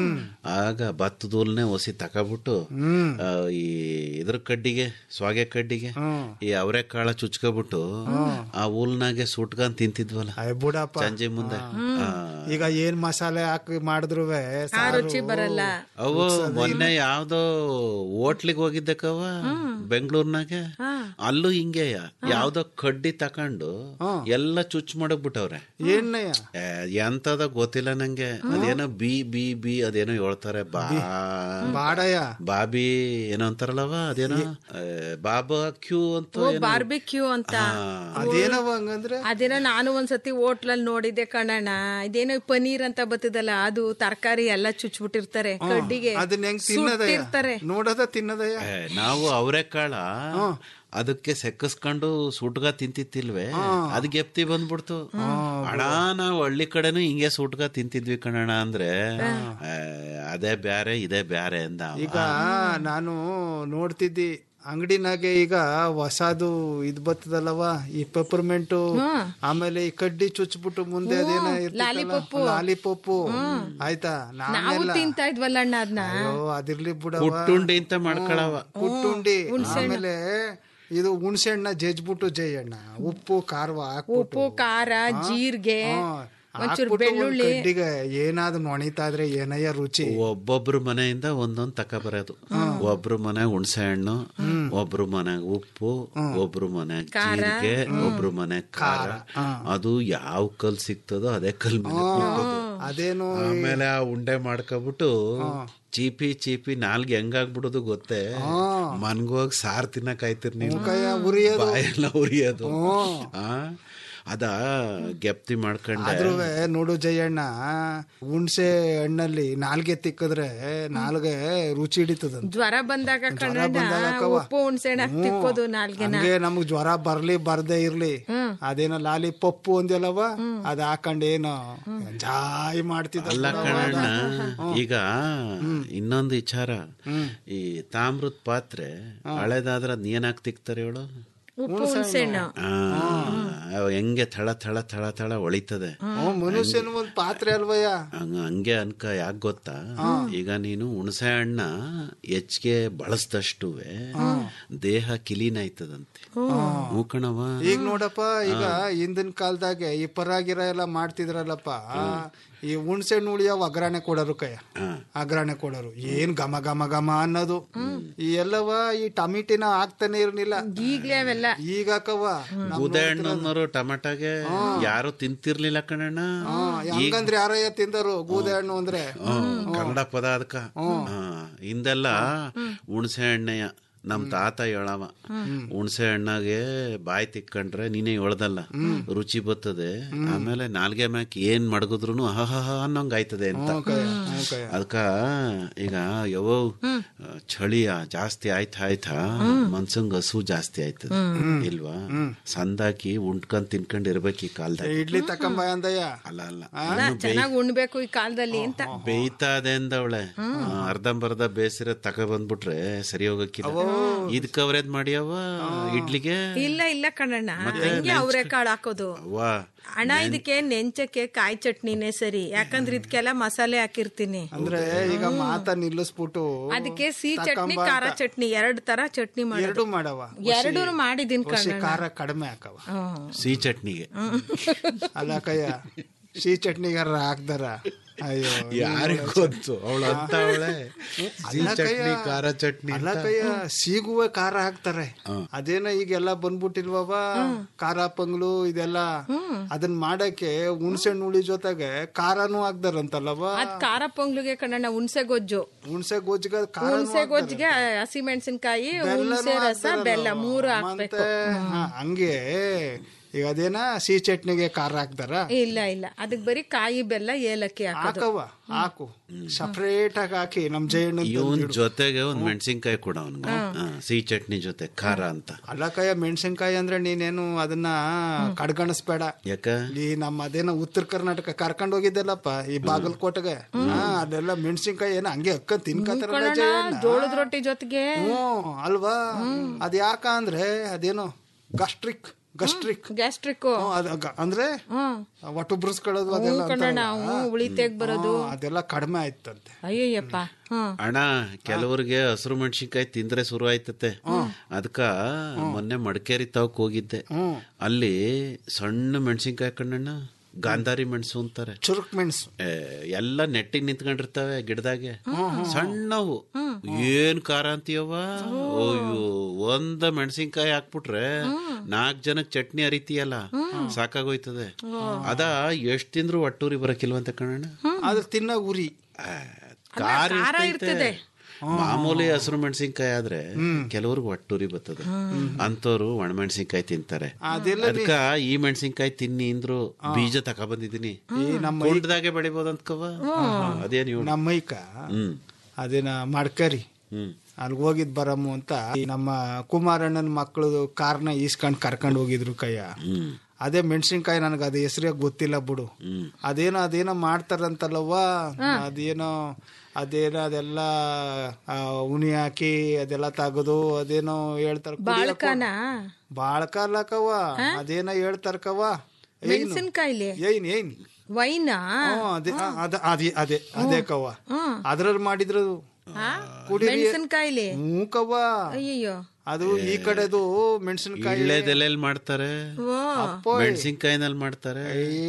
ಆಗ ಭತ್ತದ ಹುಲ್ನೇ ಒಸಿ ತಕೊಬಿಟ್ಟು ಆ, ಈ ಇದ್ರ ಕಡ್ಡಿಗೆ ಸ್ವಾಗೆ ಕಡ್ಡಿಗೆ ಈ ಅವರೆಕಾಳ ಚುಚ್ಕೊಬಿಟ್ಟು ಆ ಹುಲ್ನಾಗೆ ಸುಟ್ಕೊಂಡ್ ತಿಂತಿದ್ವಲ್ಲ ಅಯ್ಯ ಬಿಡಪ್ಪ ಸಂಜೆ ಮುಂದೆ ಆ, ಈಗ ಏನ್ ಮಸಾಲೆ ಹಾಕಿ ಮಾಡಿದ್ರು ಆ ರುಚಿ ಬರಲ್ಲ ಅವು ಮೊನ್ನೆ ಯಾವ್ದೋ ಹೋಟ್ಲಿಗೆ ಹೋಗಿದ್ದೆ ಕವ ಬೆಂಗಳೂರ್ನಾಗೆ ಅಲ್ಲೂ ಹಿಂಗೆಯ ಯಾವ್ದೋ ಕಡ್ಡಿ ತಕೊಂಡು ಎಲ್ಲ ಚುಚ್ ಮಾಡಕ್ ಬಿಟ್ಟವ್ರೆ ಏನ್ನಯ್ಯ ಏ, ಎಂತದ ಗೊತ್ತಿಲ್ಲ ನಂಗೆ ಅದೇನೋ ಬಿ ಬಿ ಬಿ ಅದೇನೋ ಹೇಳ್ತಾರೆ ಬಾ ಬಾಡಯ್ಯ ಬಾಬಿ ಏನೋ ಅಂತಾರಲ್ಲವ ಅದೇನೋ ಏ, ಬಾಬಾ ಕ್ಯೂ ಅಂತ ಓ ಏನೋ- ಬಾರ್ಬಿಕ್ಯೂ ಅಂತ ಅದೇನವ ಹಂಗಂದ್ರೆ ಅದೇನೋ ನಾನು ಒಂದ್ಸತಿ ಹೋಟ್ಲಲ್ಲಿ ನೋಡಿದ್ದೆ ಕಣಣ್ಣ ಇದೇನೋ ಪನೀರ್ ಅಂತ ಬರ್ತದಲ್ಲ ಅದು ತರಕಾರಿ ಎಲ್ಲ ಚುಚ್ಬಿಟ್ಟಿರ್ತಾರೆ ಕಡ್ಡಿಗೆ ಅದನ್ನ ಹೆಂಗ್ ತಿನ್ನದಯ್ಯ ಸುಟ್ಟಿರ್ತಾರೆ ನೋಡದ ತಿನ್ನದಯ್ಯ ಏ, ನಾವು ಅವರೆಕಾಳ ಅದಕ್ಕೆ ಸೆಕ್ಕಸ್ಕೊಂಡು ಸುಟ್ಗ ತಿಂತಿತ್ತಿಲ್ವೇ ಅದ್ ಗೆಪ್ತಿ ಬಂದ್ಬಿಡ್ತು ಅಣ್ಣ ನಾವು ಹಳ್ಳಿ ಕಡೆನು ಹಿಂಗೆ ಸುಟ್ಗ ತಿಂತಿದ್ವಿ ಕಣಣ್ಣ ಅಂದ್ರೆ ಏ, ಅದೇ ಬ್ಯಾರೆ ಇದೇ ಬ್ಯಾರೆ ಅಂದ ಅವ. ಈಗ ನಾನು ನೋಡ್ತಿದ್ದಿ ಅಂಗಡಿನಾಗೆ ಈಗ ಹೊಸದು ಇದ್ ಬರ್ತದಲ್ಲವ ಈ ಪೆಪರ್ಮೆಂಟು ಆಮೇಲೆ ಈ ಕಡ್ಡಿ ಚುಚ್ಬಿಟ್ಟು ಮುಂದೆ ಅದೇನ ಲಾಲಿಪಪ್ಪು ಆಯ್ತಾ ನಾವು ನಾವೆಲ್ಲ ತಿಂತಾ ಇದ್ವಲ್ಲ ಅಣ್ಣ ಅದನ್ನ ಅಯ್ಯೋ ಅದಿರ್ಲಿ ಬಿಡವ ಹುಟ್ಟುಂಡಿ ಅಂತ ಮಾಡ್ಕೊಳವ ಕುಟ್ಟುಂಡಿ ಆಮೇಲೆ ಇದು ಹುಣ್ಸೆ ಹಣ್ಣ ಜಜ್ಬಿಟ್ಟು ಜಯಣ್ಣ ಉಪ್ಪು ಖಾರವ ಹಾಕ್ಬಿಟ್ಟು ಉಪ್ಪು ಖಾರ ಜೀರಿಗೆ ಒಂಚೂರು ಹಾಕ್ಬಿಟ್ಟು ಒಂದ್ ಬೆಳ್ಳುಳ್ಳಿ ಕಡ್ಡಿಗೆ ಏನಾದ್ರು ನೊಣಿತಾ ಇದ್ರೆ ಏನಯ್ಯ ರುಚಿ ಒಬ್ಬೊಬ್ರು ಮನೆಯಿಂದ ಒಂದೊಂದ್ ತಕ ಬರೋದು ಒಬ್ರು ಮನೆ ಹುಣಸೆ ಹಣ್ಣು ಒಬ್ರು ಮನೆಗ್ ಉಪ್ಪು ಒಬ್ರು ಮನೆಗ್ ಜೀರಿಗೆ ಒಬ್ರು ಮನೆಗ್ ಖಾರ ಅದು ಯಾವ ಕಲ್ ಸಿಗ್ತದೋ ಅದೇ ಕಲ್ ಮೇಲೆ ಕುಟ್ಟೋದು. ಅದೇನು ಆಮೇಲೆ ಆ ಉಂಡೆ ಮಾಡ್ಕೊಬಿಟ್ಟು ಚೀಪಿ ಚೀಪಿ ನಾಲ್ಗೆ ಹೆಂಗಾಗ್ಬಿಡೋದು ಗೊತ್ತೇ ಮನ್ಗೋಗ್ ಸಾರ್ ತಿನ್ನಕ್ ಆಯ್ತಿರ್ ನೀವು ಕೈಯ ಉರಿಯೋದು ಬಾಯೆಲ್ಲ ಉರಿಯೋದು ಆ ಅದ ಗೆಪ್ತಿ ಮಾಡ್ಕೊಂಡೆ ಆದ್ರೂ ನೋಡು ಜಯಣ್ಣ ಹುಣ್ಸೆ ಹಣ್ಣಲ್ಲಿ ನಾಲ್ಗೆ ತಿಕ್ಕಿದ್ರೆ ನಾಲ್ಗೆ ರುಚಿ ಹಿಡಿತದಂತ ಜ್ವರ ಬಂದಾಗ ಕಣ್ಣಣ್ಣ ಬಂದಾಗ ಅಕ್ಕವ್ವ. ಉಪ್ಪು ಹುಣ್ಸೆಹಣ್ಣು ಹಾಕಿ ತಿಕ್ಕೋದು ನಾಲ್ಗೆನ ಹಂಗೆ ನಮ್ಗ್ ಜ್ವರ ಬರ್ಲಿ ಬರ್ದೇ ಇರ್ಲಿ ಅದೇನೋ ಲಾಲಿ ಪಪ್ಪು ಒಂದಲ್ಲವ ಅದ್ ಹಾಕೊಂಡ್ ಏನೋ ಎಂಜಾಯ್ ಮಾಡ್ತಿದ್ದ ಅಲ್ಲ ಕಣಣ್ಣ ಈಗ ಇನ್ನೊಂದು ವಿಚಾರ ಈ ತಾಮ್ರದ ಪಾತ್ರೆ ಹಳೆದಾದ್ರ ಅದ್ ಏನಾಗ್ ತಿಕ್ತಾರೆ ಹೇಳು ಉಪ್ಪು ಹುಣ್ಸೆಹಣ್ಣು ಆ, ಅವ್ ಹೆಂಗೆ ಥಳ ಥಳ ಥಳ ಥಳ ಹೊಳಿತದೆ ಮನುಷ್ಯನ ಒಂದ್ ಪಾತ್ರೆ ಅಲ್ವಯ್ಯ ಹಂಗ ಹಂಗೆ ಅನ್ಕ ಯಾಕೆ ಗೊತ್ತಾ ಈಗ ನೀನು ಹುಣಸೆ ಹಣ್ಣ ಹೆಚ್ಚಿಗೆ ಬಳಸ್ದಷ್ಟು ದೇಹ ಕಿಲೀನ್ ಆಯ್ತದಂತೆ ಹ್ಞೂ ಕಣವ ಈಗ ನೋಡಪ್ಪ ಈಗ ಹಿಂದಿನ ಕಾಲದಾಗೆ ಈ ಪರಾಗಿರ ಎಲ್ಲ ಮಾಡ್ತಿದ್ರಲ್ಲಪ್ಪ ಈ ಹುಣ್ಸೆ ಉಳಿಯ ಒಗ್ಗರಣೆ ಕೊಡೋರು ಕಯ್ಯ ಒಗ್ಗರಣೆ ಕೊಡೋರು ಏನ್ ಘಮ ಘಮ ಘಮ ಅನ್ನೋದು ಈ ಎಲ್ಲವ ಈ ಟಮಿಟಿನ ಹಾಕ್ತಾನೆ ಇರ್ಲಿಲ್ಲ ಈಗ್ಲೇ ಅವೆಲ್ಲ ಈಗ ಅಕ್ಕವ್ವ ನಮ್ ಬೂದೆ ಹಣ್ಣನ್ನೋರು ಟಮಾಟಾಗೆ ಯಾರು ತಿಂತಿರ್ಲಿಲ್ಲ ಕಣಣ್ಣ ಹಾ, ಹಂಗಂದ್ರೆ ಯಾರಯ್ಯ ತಿಂದರು ಗೂದೆ ಹಣ್ಣು ಅಂದ್ರೆ ಹ್ಮ್, ಕನ್ನಡ ಪದ ಅದಕ್ಕ ಹಾ, ಹಿಂದೆಲ್ಲ ಹುಣಸೆ ಹಣ್ಣೆಯ ನಮ್ ತಾತ ಹೇಳವ ಹುಣಸೆ ಹಣ್ಣಾಗೆ ಬಾಯಿ ತಿಕ್ಕೊಂಡ್ರೆ ನೀನೇ ಹೇಳ್ದಲ್ಲ ರುಚಿ ಬರ್ತದೆ ಆಮೇಲೆ ನಾಲ್ಗೆ ಮ್ಯಾಕ್ ಏನ್ ಮಡಗಿದ್ರು ಅಹಹ ಅನ್ನೋಂಗ್ ಆಯ್ತದೆ ಅಂತ ಅದಕ್ಕ ಈಗ ಯಾವ ಚಳಿಯ ಜಾಸ್ತಿ ಆಯ್ತಾ ಆಯ್ತಾ ಮನ್ಸಂಗ್ ಹಸು ಜಾಸ್ತಿ ಆಯ್ತದ ಇಲ್ವಾ ಸಂದಾಕಿ ಉಂಡ್ಕೊಂಡ್ ತಿನ್ಕೊಂಡ್ ಇರ್ಬೇಕು ಈ ಕಾಲದಾಗ ಇಡ್ಲಿ ತಕೊಂಬ ಅಂದಯ್ಯ ಅಲ್ಲ ಅಲ್ಲ ಚೆನ್ನಾಗಿ ಉಣ್ಬೇಕು ಈ ಕಾಲದಲ್ಲಿ ಅಂತ ಬೇಯ್ತಾ ಇದೆ ಅಂದವಳೆ ಅರ್ಧಂಬರ್ಧ ಬೇಸಿರ ತಕ ಬಂದ್ಬಿಟ್ರೆ ಸರಿ ಹೋಗಕ್ಕಿಲ್ಲ ಇದಕ್ಕೆ ಅವ್ರೇದ್ ಮಾಡ್ಯಾವ ಇಡ್ಲಿಗೆ ಇಲ್ಲ ಇಲ್ಲ ಕಣಣ್ಣ ಹಂಗೆ ಅವರೇ ಕಾಳು ಹಾಕೋದು ವಾ ಅಣ್ಣ ಇದಕ್ಕೆ ನೆಂಚಕ್ಕೆ ಕಾಯಿ ಚಟ್ನಿನೇ ಸರಿ ಯಾಕಂದ್ರೆ ಇದಕ್ಕೆಲ್ಲ ಮಸಾಲೆ ಹಾಕಿರ್ತೀನಿ ಅಂದ್ರೆ ಈಗ ಮಾತ ನಿಲ್ಲಿಸ್ಬಿಟ್ಟು ಅದಕ್ಕೆ ಸಿಹಿ ಚಟ್ನಿ ಖಾರ ಚಟ್ನಿ ಎರಡ್ ತರ ಚಟ್ನಿ ಮಾಡೋದು ಎರಡು ಮಾಡವ ಎರಡೂ ಮಾಡಿದೀನಿ ಹೊಸಿ ಕಣ್ಣ ಖಾರ ಕಡಿಮೆ ಹಾಕವ ಸಿಹಿ ಚಟ್ನಿಗೆ ಅಲ್ಲ ಕಯ್ಯ ಸಿಹಿ ಚಟ್ನಿಗಾರ ಹಾಕ್ದಾರ ಅಯ್ಯೋ ಯಾರಿಗ್ ಗೊತ್ತು ಅವಳು ಅಂತ ಅವಳೆ ಸಿಹಿ ಅಲ್ಲ ಕಯ್ಯ, ಚಟ್ನಿ ಖಾರ ಚಟ್ನಿ ಅಲ್ಲ ಕಯ್ಯ ಸೀಗುವೆ ಖಾರ ಹಾಕ್ತಾರೆ ಅದೇನ ಈಗೆಲ್ಲ ಬಂದ್ಬಿಟ್ಟಿಲ್ವವ ಖಾರ ಪಂಗ್ಲು ಇದೆಲ್ಲ ಅದನ್ನ ಮಾಡಕ್ಕೆ ಹುಣ್ಸೆ ಹುಳಿ ಜೊತೆಗೆ ಖಾರನೂ ಹಾಕ್ದಾರಂತಲ್ಲವ ಅದ್ ಖಾರ ಪೊಂಗ್ಲಿಗೆ ಕಣ್ಣಣ್ಣ ಹುಣ್ಸೆ ಗೊಜ್ಜು ಹುಣ್ಸೆ ಗೊಜ್ಜಿಗೆ ಖಾರ ಹುಣ್ಸೆ ಗೊಜ್ಜಿಗೆ ಹಸಿಮೆಣಸಿನ್ಕಾಯಿ ಹುಣ್ಸೆ ರಸ ಬೆಲ್ಲ ಮೂರು ಹಾಕ್ಬೇಕು ಮತ್ತೆ ಹಾ, ಹಂಗೆ ಈಗ ಅದೇನ ಸಿಹಿ ಚಟ್ನಿಗೆ ಖಾರ ಹಾಕ್ತಾರ ಇಲ್ಲ ಇಲ್ಲ ಅದಕ್ ಬರೀ ಕಾಯಿ ಬೆಲ್ಲ ಏಲಕ್ಕಿ ಹಾಕೋದು ಹಾಕವ್ವ ಹಾಕು ಸಪ್ರೇಟ್ ಆಗಿ ಹಾಕಿ ನಮ್ ಜಯಣ್ಣ ಇವನ್ ಜೊತೆಗೆ ಒಂದ್ ಮೆಣಸಿನ್ಕಾಯಿ ಕೊಡ ಅವನ್ಗೆ ಸಿಹಿ ಚಟ್ನಿ ಜೊತೆ ಖಾರ ಅಂತ ಅಲ್ಲಕಾಯ ಮೆಣಸಿನ್ಕಾಯಿ ಅಂದ್ರೆ ನೀನೇನು ಅದನ್ನ ಕಡ್ಗಣಿಸ್ಬೇಡ ಯಾಕ ಈ ನಮ್ಮ ಅದೇನೋ ಉತ್ತರ ಕರ್ನಾಟಕ ಕರ್ಕೊಂಡ್ ಹೋಗಿದ್ದೆಲ್ಲಪ್ಪ ಈ ಬಾಗಲಕೋಟೆಗೆ ಹಾ ಅದೆಲ್ಲ ಮೆಣಸಿನ್ಕಾಯಿ ಏನೋ ಹಂಗೆ ಅಕ್ಕ ತಿನ್ಕತಾರಲ್ಲ ಜಯಣ್ಣ ಜೋಳದ ರೊಟ್ಟಿ ಜೊತೆಗೆ ಹ್ಮ್ ಅಲ್ವಾ ಅದ್ ಯಾಕ ಅಂದ್ರೆ ಅದೇನೋ ಗಸ್ಟ್ರಿಕ್ ಗಸ್ಟ್ರಿಕ್ ಗ್ಯಾಸ್ಟ್ರಿಕ್ ಅದ ಗ- ಅಂದ್ರೆ ಒಟ್ಟು ಬುರ್ಸ್ಕೊಳ್ಳೋದು ಅದೆಲ್ಲ ಕಣ್ಣಣ್ಣ ಅಂತಾರಲ್ಲ. ಹ್ಞೂ ಉಳಿತೆಗ್ ಬರೋದು ಹ್ಮ್, ಅದೆಲ್ಲ ಕಡಿಮೆ ಆಯ್ತಂತೆ ಅಯ್ಯಯ್ಯಪ್ಪ ಹ್ಮ್ ಅಣ್ಣ ಕೆಲವ್ರಿಗೆ ಹಸಿರು ಮೆಣಸಿನ್ಕಾಯಿ ತಿಂದ್ರೆ ಶುರು ಆಯ್ತತೆ ಅದಕ್ಕ ಮೊನ್ನೆ ಮಡಿಕೇರಿ ತಾವಕ್ ಹೋಗಿದ್ದೆ ಅಲ್ಲಿ ಸಣ್ಣ ಮೆಣಸಿನ್ಕಾಯಿ ಕಣ್ಣಣ್ಣ ಗಾಂಧಾರಿ ಮೆಣಸು ಅಂತಾರೆ ಚುರುಕ್ ಮೆಣಸು ಏ, ಎಲ್ಲ ನೆಟ್ಟಿಗೆ ನಿಂತ್ಕೊಂಡಿರ್ತವೆ ಗಿಡದಾಗೆ ಸಣ್ಣವು ಏನ್ ಖಾರ ಅಂತೀಯವ್ವ ಅಯ್ಯೋ ಒಂದ ಮೆಣಸಿನ್ಕಾಯಿ ಹಾಕ್ಬಿಟ್ರೆ ನಾಲ್ಕ್ ಜನಕ್ ಚಟ್ನಿ ಅರಿತೀಯಲ್ಲ ಸಾಕಾಗೋಯ್ತದೆ ಅದ ಎಷ್ಟ್ ತಿಂದ್ರು ಒಟ್ಟೂರಿ ಬರಕಿಲ್ವಂತೆ ಕಣಣ್ಣ ಅದ್ರ ತಿನ್ನ ಉರಿ ಆ, ಖಾರ ಇರ್ತೈತೆ ಮಾಮೂಲಿ ಹಸಿರು ಮೆಣಸಿನ್ಕಾಯಿ ಆದ್ರೆ ಕೆಲವ್ರಿಗೆ ಒಟ್ಟೂರಿ ಬರ್ತದೆ ಅಂತವ್ರು ಒಣಮೆಣಸಿನ್ಕಾಯಿ ತಿಂತಾರೆ ಅದಕ್ಕ ಈ ಮೆಣಸಿನ್ಕಾಯಿ ತಿನ್ನಿ ಅಂದ್ರು ಬೀಜ ತಕ ಬಂದಿದ್ದೀನಿ ಕುಂಡದಾಗೆ ಬೆಳಿಬೋದಂತ್ಕವ ಅದೇನ್ ಇವ್ಳು ನಮ್ಮ ಮೈಕ ಹ್ಮ್ ಅದೇನ ಮಡ್ಕರಿ ಹ್ಮ್ ಅಲ್ಲಿಗೆ ಹೋಗಿದ್ ಬರಮ್ಮು ಅಂತ ಈ ನಮ್ಮ ಕುಮಾರಣ್ಣನ ಮಕ್ಕಳು ಕಾರ್ನ ಈಸ್ಕೊಂಡ್ ಕರ್ಕೊಂಡ್ ಹೋಗಿದ್ರು ಕಯ್ಯ ಹ್ಮ್ ಅದೇ ಮೆಣಸಿನ್ಕಾಯಿ ನನಗೆ ಅದು ಹೆಸರೇ ಗೊತ್ತಿಲ್ಲ ಬಿಡು ಅದೇನೋ ಅದೇನೋ ಮಾಡ್ತಾರಂತಲ್ಲವ್ವ ಅದೇನೋ ಅದೇನೋ ಅದೆಲ್ಲ ಆ, ಉಣಿ ಹಾಕಿ ಅದೆಲ್ಲ ತೆಗೆದು ಅದೇನೋ ಹೇಳ್ತಾರ ಬಾಳ್ಕನ ಬಾಳ್ಕ ಅಲ್ಲಕವ್ವ ಅದೇನೋ ಹೇಳ್ತಾರಕವ್ವ ಮೆಣಸಿನ್ಕಾಯಿಲಿ ಏನ್ ಏನ್ ವೈನಾ ಹ್ಮ್, ಅದೇ ಆ, ಅದ ಅದೇ ಅದೇ ಅದೇ ಕವ್ವ ಅದ್ರಲ್ಲಿ ಮಾಡಿದ್ರು ಕುಡೀರಿ ಮೆಣಸಿನ್ಕಾಯಿಲಿ ಹ್ಞೂ ಕವ್ವ ಅಯ್ಯಯ್ಯೋ ಅದು ಈ ಕಡೆದು ಮೆಣಸಿನಕಾಯಿ ಇಳ್ಳೆದೆಲೆಲ್ ಮಾಡ್ತಾರೆ ಮೆಣಸಿನ್ಕಾಯಿನಲ್ಲಿ ಮಾಡ್ತಾರೆ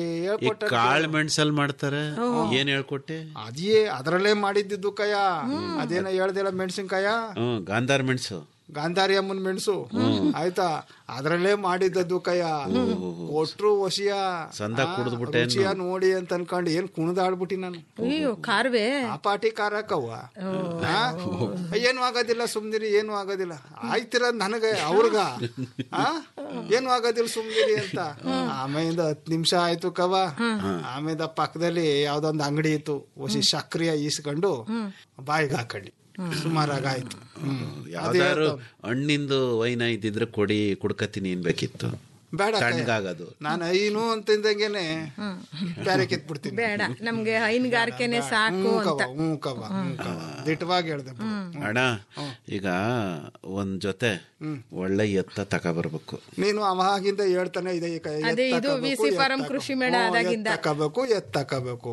ಈ ಕಾಳ್ ಮೆಣಸಲ್ ಮಾಡ್ತಾರೆ ಏನ್ ಹೇಳ್ಕೊಟ್ಟೆ ಅದೇ ಅದ್ರಲ್ಲೇ ಮಾಡಿದ್ದು ಕಯ್ಯ ಅದೇನೋ ಹೇಳ್ದಿಲ್ಲ ಮೆಣಸಿನ್ಕಾಯ ಹ್ಮ್ ಗಾಂಧಾರ್ ಮೆಣಸು ಗಾಂಧಾರಿ ಅಮ್ಮನ ಮೆಣಸು ಆಯ್ತಾ ಅದ್ರಲ್ಲೇ ಮಾಡಿದ್ದದ್ದು ಕಯ್ಯ ಒಟ್ರು ವಸಿಯ ಸಂದ ಕುಡ್ದ್ಬಿಟ್ಟೆ ರುಚಿಯ ನೋಡಿ ಅಂತ ಅನ್ಕೊಂಡು ಏನ್ ಕುಣಿದಾಡ್ಬಿಟ್ಟಿ ನಾನು ಅಯ್ಯೋ ಕಾರ್ವೆ ಆ ಪಾಟಿ ಕಾರಕ್ಕವ್ವ ಆ? ಏನು ಆಗೋದಿಲ್ಲ ಸುಮ್ನಿರಿ ಏನು ಆಗೋದಿಲ್ಲ ಆಯ್ತಿರ ನನಗೆ ಅವ್ರಗ ಆ? ಏನು ಆಗೋದಿಲ್ಲ ಸುಮ್ನಿರಿ ಅಂತ ಆಮೇಲಿಂದ ಹತ್ತು ನಿಮಿಷ ಆಯ್ತು ಕವ ಆಮೇಲೆ ಪಕ್ಕದಲ್ಲಿ ಯಾವ್ದೊಂದು ಅಂಗಡಿ ಇತ್ತು ಹೊಸಿ ಸಕ್ರಿಯ ಈಸ್ಕೊಂಡು ಬಾಯಿಗೆ ಹಾಕೊಂಡಿ ಸುಮಾರಾಗಾಯ್ತು ಹ್ಮ್. ಅದೇ ಯಾವ್ದಾದ್ರು ಹೇಳ್ತಾವ್. ಹಣ್ಣಿಂದು ವೈನ ಇದ್ದಿದ್ರೆ ಕೊಡಿ ಕುಡ್ಕತೀನಿ ಅನ್ಬೇಕಿತ್ತು ಬೇಡ ಕಯ್ಯ. ತಣ್ಣಗಾಗೋದು ನಾನು ಐನು ಅಂತಿದ್ದಂಗೆನೆ ಬ್ಯಾರೆ ಕಿತ್ಬಿಡ್ತೀನಿ ಬೇಡ ನಮ್ಗೆ ಹೈನುಗಾರಿಕೆನೆ ಸಾಕು ಹ್ಞೂ ಅಂತ ಕವ ಹ್ಞೂ ಕವ ಹ್ಞೂ ಕವ ದಿಟ್ಟವಾಗಿ ಹೇಳ್ದೆ ಬಿಡು. ಅಣ್ಣ ಈಗ ಒಂದ್ ಜೊತೆ ಒಳ್ಳೆ ಎತ್ತ ತಗೊಬರ್ಬೇಕು ನೀನು ಅವಾಗಿಂದ ಹೇಳ್ತಾನೆ ಇದೆ ಈಗ ಎತ್ ಅದೇ ಇದು ತಕಬೇಕು, VC ಎತ್ ಫಾರಂ ತಕಬೇಕು. ಕೃಷಿ ಮೇಳ ಹ್ಞೂ, ಎತ್ ಆದಾಗಿಂದ. ತಕಬೇಕು ಎತ್ ತಕಬೇಕು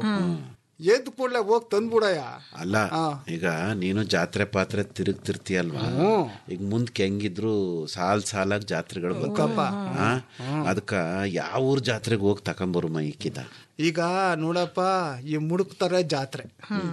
ಎದ್ ಕೂಡ್ಲೆ ಹೋಗ್ ತಂದ್ಬಿಡಯ್ಯ ಅಲ್ಲ ಈಗ ನೀನು ಜಾತ್ರೆ ಪಾತ್ರೆ ತಿರುಗ್ತಿರ್ತೀಯಲ್ವಾ ಈಗ ಮುಂದಕ್ಕೆ ಹೆಂಗಿದ್ರು ಸಾಲ್ ಸಾಲಾಗ್ ಜಾತ್ರೆಗಳು ಬರ್ತಾವ ಆ? ಅದಕ್ಕ ಯಾವ ಊರ್ ಜಾತ್ರೆಗೆ ಹೋಗಿ ತಕೊಂಬರು ಮೈಕಿದ ಈಗ ನೋಡಪ್ಪ ಈ ಮುಡುಕ್ತಾರೆ ಜಾತ್ರೆ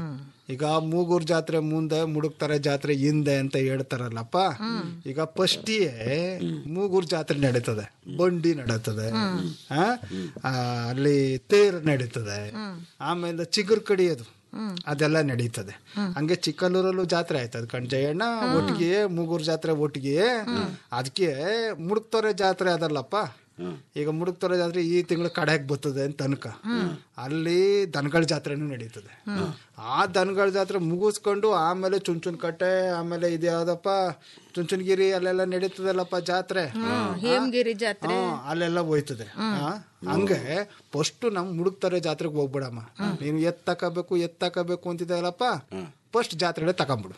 ಈಗ ಮೂಗೂರ್ ಜಾತ್ರೆ ಮುಂದೆ ಮುಡುಕ್ತಾರೆ ಜಾತ್ರೆ ಹಿಂದೆ ಅಂತ ಹೇಳ್ತಾರಲ್ಲಪ್ಪ ಈಗ ಫಸ್ಟಿಯೇ ಮೂಗೂರ್ ಜಾತ್ರೆ ನಡೀತದೆ ಬಂಡಿ ನಡೀತದೆ ಆ? ಆ, ಅಲ್ಲಿ ತೇರು ನಡೀತದೆ ಆಮೇಲೆ ಚಿಗುರು ಕಡಿಯೋದು ಅದೆಲ್ಲ ನಡೀತದೆ ಹಂಗೆ ಚಿಕ್ಕಲ್ಲೂರಲ್ಲೂ ಜಾತ್ರೆ ಆಯ್ತದ ಕಣ್ಜಯಣ್ಣ ಒಟ್ಟಿಗೆ ಮೂಗೂರ್ ಜಾತ್ರೆ ಒಟ್ಟಿಗೆ ಅದಕ್ಕೆ ಮುಡುಕ್ತೊರೆ ಜಾತ್ರೆ ಅದಲ್ಲಪ್ಪ ಈಗ ಮುಡುಕ್ತೊರೆ ಜಾತ್ರೆ ಈ ತಿಂಗಳು ಕಡೆಗೆ ಬರ್ತದೆ ಅಂತ ಅನ್ಕ ಅಲ್ಲಿ ದನಗಳ ಜಾತ್ರೆನೂ ನಡೀತದೆ ಆ ದನಗಳ ಜಾತ್ರೆ ಮುಗಿಸ್ಕೊಂಡು ಆಮೇಲೆ ಚುಂಚುನ್ ಕಟ್ಟೆ ಆಮೇಲೆ ಇದು ಯಾವ್ದಪ್ಪ ಚುಂಚುನ್ಗಿರಿ ಅಲ್ಲೆಲ್ಲ ನಡೀತದಲ್ಲಪ್ಪ ಜಾತ್ರೆ ಹೇಮಗಿರಿ ಜಾತ್ರೆ ಹ್ಮ್, ಅಲ್ಲೆಲ್ಲ ಹೋಯ್ತದೆ ಆ, ಹಂಗೆ ಫಸ್ಟ್ ನಮ್ ಮುಡುಕ್ತಾರೆ ಜಾತ್ರೆಗೆ ಹೋಗ್ಬಿಡಮ್ಮ ನೀನು ಎತ್ ತಕಬೇಕು ಎತ್ ತಕಬೇಕು ಅಂತಿದ್ದಲ್ಲಪ್ಪ ಫಸ್ಟ್ ಜಾತ್ರೆಗಳೇ ತಕೊಂಬಿಡು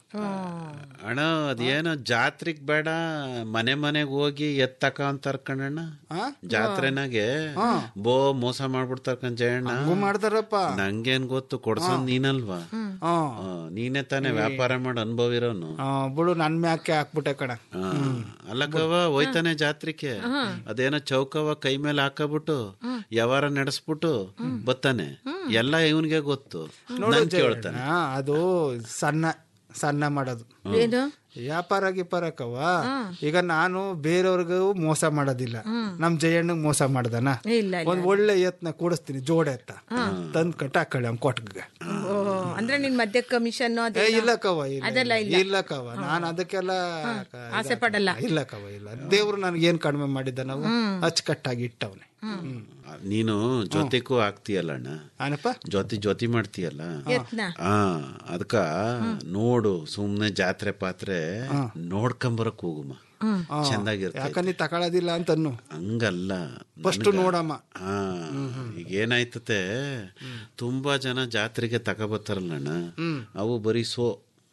ಅಣ್ಣ ಅದೇನೋ ಜಾತ್ರೆಗ್ ಬೇಡ ಮನೆ ಮನೆಗ್ ಹೋಗಿ ಎತ್ತಕ ಅಂತಾರ ಕಣಣ್ಣ ಜಾತ್ರೆನಾಗೆ ಬೋ ಮೋಸ ಮಾಡ್ಬಿಡ್ತಾರ ಕಣ್ ಜಯಣ್ಣ ಹಂಗೂ ಮಾಡ್ತಾರಪ್ಪ ನಂಗೇನ್ ಗೊತ್ತು ಕೊಡ್ಸೋದ್ ನೀನಲ್ವಾ ಹ್ಮ್ ಆ, ನೀನೇ ತಾನೇ ವ್ಯಾಪಾರ ಮಾಡಿ ಅನುಭವ ಇರೋನು ಆ, ಬಿಡು ನನ್ ಮ್ಯಾಕೆ ಹಾಕ್ಬಿಟ್ಟೆ ಕಣ ಆ, ಅಲ್ಲಕ್ಕವ ಹೋಯ್ತಾನೆ ಜಾತ್ರೆಗೆ ಅದೇನೋ ಚೌಕವ ಕೈ ಮೇಲೆ ಹಾಕಬಿಟ್ಟು ವ್ಯವಹಾರ ನಡೆಸ್ಬಿಟ್ಟು ಬತ್ತಾನೆ ಎಲ್ಲ ಇವನ್ಗೆ ಗೊತ್ತು ನನ್ ಕೇಳ್ತಾನೆ ಆ, ಅದು ಸಣ್ಣ ಸಣ್ಣ ಮಾಡೋದು ಏನು ವ್ಯಾಪಾರ ಗಿಪಾರಕ್ಕವ ಈಗ ನಾನು ಬೇರೆಯವ್ರಿಗೂ ಮೋಸ ಮಾಡೋದಿಲ್ಲ ನಮ್ ಜಯಣ್ಣಗ್ ಮೋಸ ಮಾಡ್ದನ ಇಲ್ಲ ಒಂದ್ ಒಳ್ಳೆ ಎತ್ನ ಕೂಡಿಸ್ತೀನಿ ಜೋಡ ಎತ್ತ ತಂದ್ ಕಟ್ಟ ಹಾಕೊಳ್ಳಿ ಅವ್ನ್ ಕೊಟ್ಗೆ ಓ ಅಂದ್ರೆ ನಿನ್ ಮಧ್ಯ ಕಮಿಷನ್ ಏ ಇಲ್ಲ ಕವ ಅದೆಲ್ಲ ಇಲ್ಲ ಇಲ್ಲ ಕವ ನಾನು ಅದಕ್ಕೆಲ್ಲ ಆಸೆ ಪಡಲ್ಲ ಇಲ್ಲ ಕವ ಇಲ್ಲ ದೇವ್ರು ನನ್ಗೆ ಏನ್ ಕಡಿಮೆ ಮಾಡಿದ್ದ ನಾವು ಅಚ್ಚುಕಟ್ಟಾಗಿ ಇಟ್ಟವನೆ ನೀನು ಜೊತೆಗೂ ಆಗ್ತೀಯಲ್ಲ ಅಣ್ಣ ಆನಪ್ಪ ಜೊತೆ ಜೊತೆ ಮಾಡ್ತೀಯಲ್ಲ ಯತ್ನ ಆ ಅದಕ್ಕ ನೋಡು ಸುಮ್ನೆ ಜಾತ್ರೆ ಪಾತ್ರೆ ನೋಡ್ಕೊಂಬರಕ್ ಹೋಗುಮ ಚಂದಾಗಿರ್ತೈತೆ ಯಾಕ ನೀ ತಗೊಳ್ಳೋದಿಲ್ಲ ಅಂತನ್ನು ಹಂಗಲ್ಲ ಫಸ್ಟ್ ನನಗ- ನೋಡಮ್ಮ ಹಾ ಈಗ ಏನಾಯ್ತತೆ ತುಂಬಾ ಜನ ಜಾತ್ರೆಗೆ ತಗೋಬತ್ತಾರಲ್ಲ ಅಣ್ಣ ಅವು ಬರೀ ಸೋ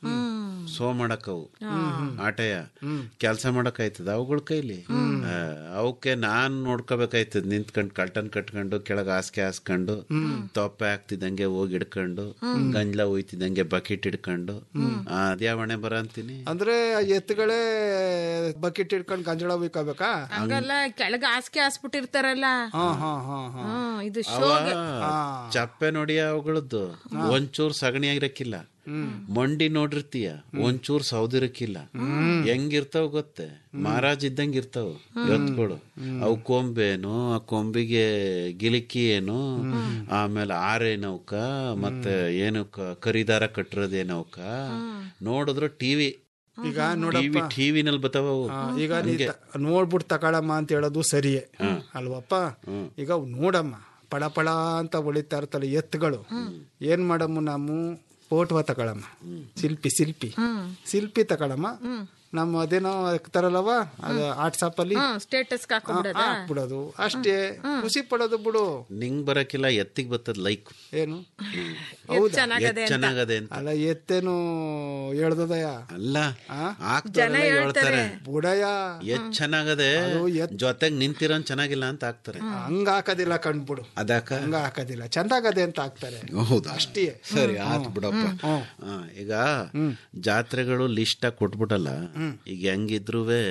ಸೋ ಮಾಡಕ್ಕವು ಆಟಯ ಕೆಲಸ ಮಾಡಕ್ ಆಯ್ತದ ಅವುಗಳ ಕೈಲಿ ಆ, ಅವಕ್ಕೆ ನಾನ್ ನೋಡ್ಕೋಬೇಕಾಯ್ತದ ನಿಂತ್ಕೊಂಡ್ ಕಲ್ಟನ್ ಕಟ್ಕೊಂಡು ಕೆಳಗ್ ಹಾಸ್ಗೆ ಹಾಸ್ಕೊಂಡು ತೊಪ್ಪೆ ಹಾಕ್ತಿದ್ದಂಗೆ ಹೋಗಿ ಹಿಡ್ಕೊಂಡು ಗಂಜ್ಲ ಹೋಯ್ತಿದ್ದಂಗೆ ಬಕೆಟ್ ಹಿಡ್ಕೊಂಡು ಆ, ಅದ್ಯಾವಣೆ ಬರ ಅಂತೀನಿ ಅಂದ್ರೆ ಆ ಎತ್ತುಗಳೇ ಬಕೆಟ್ ಇಟ್ಕೊಂಡು ಗಂಜಳ ಉಯ್ಕೋಬೇಕಾ ಹಂಗಲ್ಲ ಕೆಳಗ ಹಾಸಿಗೆ ಹಾಸ್ಬಿಟ್ಟಿರ್ತಾರಲ್ಲ ಹಾ ಹಾ ಹಾ ಹಾ ಹ್ಮ್, ಇದು ಅವ ಶೋಗೆ ಚಪ್ಪೆ ನೋಡಿ ಅವುಗಳದ್ದು ಒಂಚೂರ್ ಸಗಣಿ ಆಗಿರಕ್ಕಿಲ್ಲ ಮಂಡಿ ನೋಡಿರ್ತೀಯ ಒಂಚೂರ್ ಸೌದಿರಕ್ಕಿಲ್ಲ ಹೆಂಗಿರ್ತಾವ ಗೊತ್ತೆ ಮಹಾರಾಜ್ ಇದ್ದಂಗ ಇರ್ತಾವ ಎತ್ಗಳು ಅವು ಕೊಂಬೇನು ಆ ಕೊಂಬಿಗೆ ಗಿಲಿಕಿ ಏನು ಆಮೇಲೆ ಆರೇನವ್ಕ ಮತ್ತೆ ಏನು ಕ- ಕರಿದಾರ ಕಟ್ಟಿರೋದೇನವ್ಕ ನೋಡಿದ್ರು ಟಿವಿ ಈಗ ಟಿವಿ ನೋಡಪ್ಪ ಟಿವಿನಲ್ಲಿ ಬತ್ತಾವ ಅವು. ಆ, ಈಗ ನೀ ತ- ನೋಡ್ಬಿಟ್ಟು ತಗೊಳಮ್ಮ ಅಂತ ಹೇಳೋದು ಸರಿಯೇ ಅಲ್ವಪ್ಪ ಈಗ ಅವ್ ನೋಡಮ್ಮ ಪಳ ಪಳ ಅಂತ ಹೊಳಿತಾ ಇರ್ತಲ್ಲ ಎತ್ತುಗಳು ಏನ್ ಮಾಡಮ್ಮ ನಾವು ಫೋಟೋ ತಗೊಳಮ್ಮ ಶಿಲ್ಪಿ ಶಿಲ್ಪಿ ಶಿಲ್ಪಿ ತಗೊಳಮ್ಮ ನಮ್ಮ ಅದೇನೋ ಹಾಕ್ತಾರಲ್ಲವ ಅದು ವಾಟ್ಸಪ್ ಅಲ್ಲಿ ಸ್ಟೇಟಸ್ ಹಾಕೊಂಡ್ಬಿಡದ ಹಾಕ್ಬಿಡೋದು ಅಷ್ಟೇ ಖುಷಿ ಪಡೋದು ಬಿಡು ನಿಂಗ್ ಬರಕ್ಕಿಲ್ಲ ಎತ್ತಿಗೆ ಬರ್ತದ ಲೈಕ್ ಏನು ಹೌದಾ ಚೆನ್ನಾಗದೆ ಅಂತ ಚೆನ್ನಾಗದೆ ಅಂತ ಅಲ್ಲ ಎತ್ತೇನು ಹೇಳ್ದದಯ್ಯ ಅಲ್ಲ ಆ? ಆಗ್ತಾರೆ ಹೇಳ್ತಾರೆ ಬುಡಯ್ಯ ಎತ್ ಚೆನ್ನಾಗದೆ ಅದು ಎತ್- ಜೊತೆಗ್ ನಿಂತಿರೋನ್ ಚೆನ್ನಾಗಿಲ್ಲ ಅಂತ ಆಗ್ತಾರೆ ಹಂಗ ಹಾಕೋದಿಲ್ಲ ಕಣ್ಬಿಡು ಅದಾಕ ಹಂಗ ಹಾಕೋದಿಲ್ಲ ಚಂದಾಗದೆ ಅಂತ ಹಾಕ್ತಾರೆ ಹೌದಾ ಅಷ್ಟೇ ಸರಿ ಆತ್ ಬಿಡಪ್ಪ ಆ, ಈಗ ಜಾತ್ರೆಗಳು ಲಿಸ್ಟ್ ಕೊಟ್ಬಿಟ್ಟಲ್ಲ ಈಗ ಹೆಂಗಿದ್ರುವೆ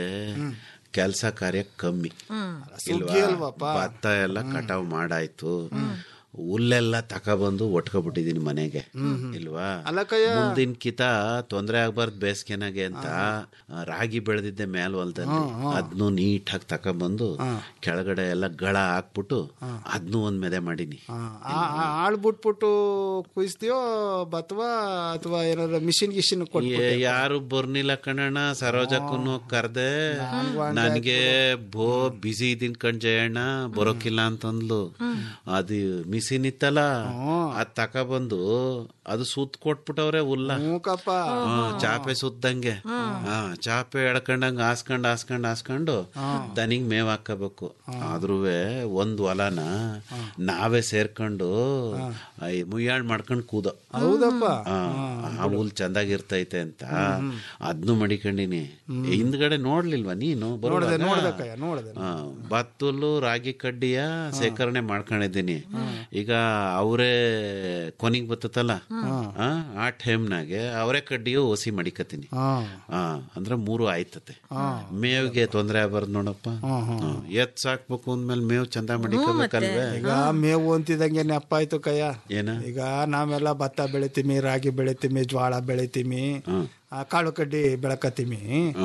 ಕೆಲಸ ಕಾರ್ಯ ಕಮ್ಮಿ ಇಲ್ವಾ ಸುಗ್ಗಿ ಅಲ್ವಪ್ಪ? ಭತ್ತ ಎಲ್ಲ ಕಟಾವ್ ಮಾಡಾಯ್ತು ಹುಲ್ಲೆಲ್ಲ ತಕೊಬಂದು ಒಟ್ಕೊಬಿಟ್ಟಿದೀನಿ ಮನೆಗೆ ಇಲ್ವಾ ಮುಂದಿನ ಕಿತ ತೊಂದ್ರೆ ಆಗ್ಬಾರ್ದು ಬೇಸಿಗೆನಾಗೆ ಅಂತ ಆ, ರಾಗಿ ಬೆಳೆದಿದ್ದೆ ಮೇಲ್ ಹೊಲದಲ್ಲಿ ಅದನ್ನು ನೀಟಾಗಿ ತಕೊಬಂದು ಕೆಳಗಡೆ ಎಲ್ಲ ಗಳ ಹಾಕ್ಬಿಟ್ಟು ಅದನ್ನು ಒಂದ್ ಮೆದೆ ಮಾಡೀನಿ ಆಳ್ ಬಿಟ್ಬಿಟ್ಟು ಕುಯಿಸ್ತೀಯೋ ಅಥವಾ ಅಥವಾ ಏನಾದ್ರು ಮಿಷಿನ್ ಗಿಷಿನ್ ಕೊಟ್ಟು ಏ, ಯಾರು ಬರ್ನಿಲ್ಲ ಕಣಣ್ಣ ಸರೋಜಕ್ಕೂ ಕರ್ದೆ ನನ್ಗೆ ಬೋ ಬಿಸಿ ಇದೀನ್ ಕಣ್ ಜಯಣ್ಣ ಬರೋಕಿಲ್ಲ ಅಂತಂದ್ಲು ಅದು ಮಿಸಿನ್ ಇತ್ತಲ್ಲ ಅದ್ ತಕೊಬಂದು ಅದು ಸುತ್ತ ಕೊಟ್ಬಿಟ್ಟವ್ರೆ ಹುಲ್ಲ ಮೂಕಪ್ಪ ಹಾ, ಚಾಪೆ ಸುತ್ತಂಗೆ ಹಾ ಚಾಪೆ ಎಳ್ಕೊಂಡಂಗ ಹಾಸ್ಕೊಂಡ್ ಹಾಸ್ಕೊಂಡ್ ಹಾಸ್ಕೊಂಡು ದನಿಗ್ ಮೇವ್ ಹಾಕಬೇಕು ಆದ್ರೂವೆ ಒಂದ್ ಹೊಲನ ನಾವೇ ಸೇರ್ಕೊಂಡು ಐ, ಮುಯ್ಯಾಳ್ ಮಾಡ್ಕೊಂಡ್ ಕೂದ ಹೌದಪ್ಪ ಆ, ಆ ಹುಲ್ ಚಂದಾಗಿರ್ತೈತೆ ಅಂತ ಅದ್ನು ಮಡಿಕೊಂಡಿನಿ ಹಿಂದ್ಗಡೆ ನೋಡ್ಲಿಲ್ವಾ ನೀನು ಬರುವಾಗ? ನೋಡ್ದಕ್ಕಯ್ಯ ನೋಡ್ದೆ ಆ, ಭತ್ತುಲ್ಲು ರಾಗಿ ಕಡ್ಡಿಯ ಸೇಕರಣೆ ಮಾಡ್ಕೊಂಡಿದ್ದೀನಿ ಈಗ ಅವರೇ ಕೊನಿಗ್ ಬತ್ತಲ್ಲ ಆ, ಆ ಟೈಮ್ನಾಗೆ ಅವರೇ ಕಡ್ಡಿಯು ಒಸಿ ಮಡಿಕತೀನಿ ಹಾ ಆ ಅಂದ್ರೆ ಮೂರು ಆಯ್ತತೆ ಮೇವ್ಗೆ ತೊಂದ್ರೆ ಆಗ್ಬಾರ್ದು ನೋಡಪ್ಪ ಹ್ಮ್. ಎತ್ ಸಾಕ್ಬೇಕು ಅಂದ್ಮೇಲೆ ಮೇವ್ ಚಂದ ಮಡಿಕೋಬೇಕಲ್ವೇ ಈಗ ಮೇವು ಅಂತಿದಂಗೆ ನೆಪ್ಪ ಆಯ್ತು ಕಯ್ಯ ಏನ ಈಗ ನಾವೆಲ್ಲ ಭತ್ತ ಬೆಳಿತೀವಿ ರಾಗಿ ಬೆಳಿತೀವಿ ಜ್ವಾಳ ಬೆಳಿತೀವಿ ಆ, ಕಾಳು ಕಡ್ಡಿ ಬೆಳಕತ್ತೀವಿ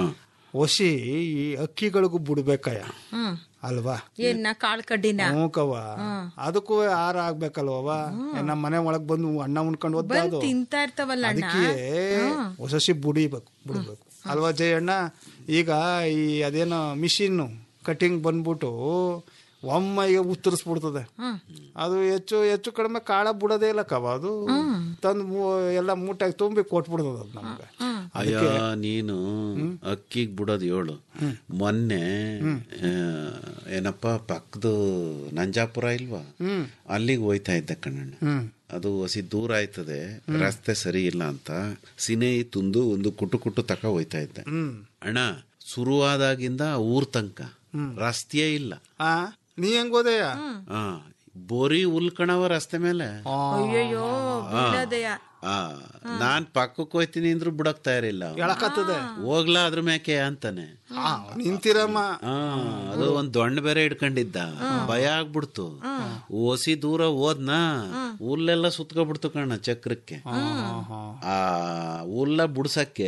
ಒಸಿ ಈ ಅಕ್ಕಿಗಳಿಗೂ ಬಿಡ್ಬೇಕಯ್ಯ ಹ್ಮ್ ಅಲ್ವಾ ಏನ್ನ ಕಾಳ್ ಕಡ್ಡಿನ ಮೂಕವ್ವ ಅದಕ್ಕೂ ಆರ ಆಗ್ಬೇಕಲ್ವವ ನಮ್ಮ ಮನೆ ಒಳಗ್ ಬಂದು ಅಣ್ಣ ಉಣ್ಕೊಂಡು ಹೋದ ಅದು ತಿಂತಾ ಇರ್ತಾವಲ್ಲ ಅಣ್ಣ ಅದಕ್ಕೆ ಹೊಸಸಿ ಬುಡಿಬೇಕು ಬಿಡ್ಬೇಕು ಅಲ್ವಾ ಜಯಣ್ಣ ಈಗ ಈ ಅದೇನೋ ಮಿಷಿನ್ ಕಟಿಂಗ್ ಬಂದ್ಬಿಟ್ಟು ಒಮ್ಮೆಗೆ ಉತ್ತರಿಸ್ಬಿಡ್ತದೆ ಅದು ಹೆಚ್ಚು ಹೆಚ್ಚು ಕಡಿಮೆ ಕಾಳ ಬಿಡೋದೇ ಇಲ್ಲ ಕವ ಅದು ತಂದು ಮೂ- ಎಲ್ಲ ಮೂಟೆಗೆ ತುಂಬಿ ಕೊಟ್ಬಿಡ್ತದ ಅದು ನಮ್ಗೆ ಅಯ್ಯೋ ನೀನು ಅಕ್ಕಿಗ್ ಬಿಡೋದು ಏಳು ಮೊನ್ನೆ ಆ, ಏನಪ್ಪ ಪಕ್ಕದು ನಂಜಾಪುರ ಇಲ್ವಾ ಅಲ್ಲಿಗೆ ಹೋಯ್ತಾ ಇದ್ದೆ ಕಣ್ಣಣ್ಣ ಅದು ಹಸಿ ದೂರ ಆಯ್ತದೆ ರಸ್ತೆ ಸರಿ ಇಲ್ಲ ಅಂತ ಸಿನೆ ತುಂದು ಒಂದು ಕುಟು ಕುಟು ತಕ ಹೋಯ್ತಾ ಇದ್ದೆ ಅಣ್ಣ ಶುರುವಾದಾಗಿಂದ ಊರ್ ತನಕ ರಸ್ತೆಯೇ ಇಲ್ಲ ಆ ನೀ ಹೆಂಗ್ ಹೋದೆಯ ಆ ಬೋರಿ ಉಲ್ಕಣವ ರಸ್ತೆ ಮೇಲೆ ಅಯ್ಯಯ್ಯೋ ಬಿಡದೆಯ ಆ ನಾನ್ ಪಕ್ಕಕ್ಕೆ ಹೋಯ್ತೀನಿ ಅಂದ್ರೂ ಬಿಡಕ್ ತಯಾರಿಲ್ಲ ಅವ್ನು. ಎಳಕತ್ತದೆ ಹೋಗ್ಲಾ ಅದ್ರ ಮೇಕೆ ಅಂತಾನೆ ನಿಂತಿರಮ್ಮ ಆ, ಅದು ಒಂದ್ ದೊಣ್ಣೆ ಬೇರೆ ಇಟ್ಕೊಂಡಿದ್ದ ಭಯ ಆಗ್ಬಿಡ್ತು ಓಸಿ ದೂರ ಹೋದ್ನಾ ಹುಲ್ಲೆಲ್ಲ ಸುತ್ಕೊಬಿಡ್ತು ಕಣ ಚಕ್ರಕ್ಕೆ ಆ ಹುಲ್ಲ ಬುಡ್ಸಕ್ಕೆ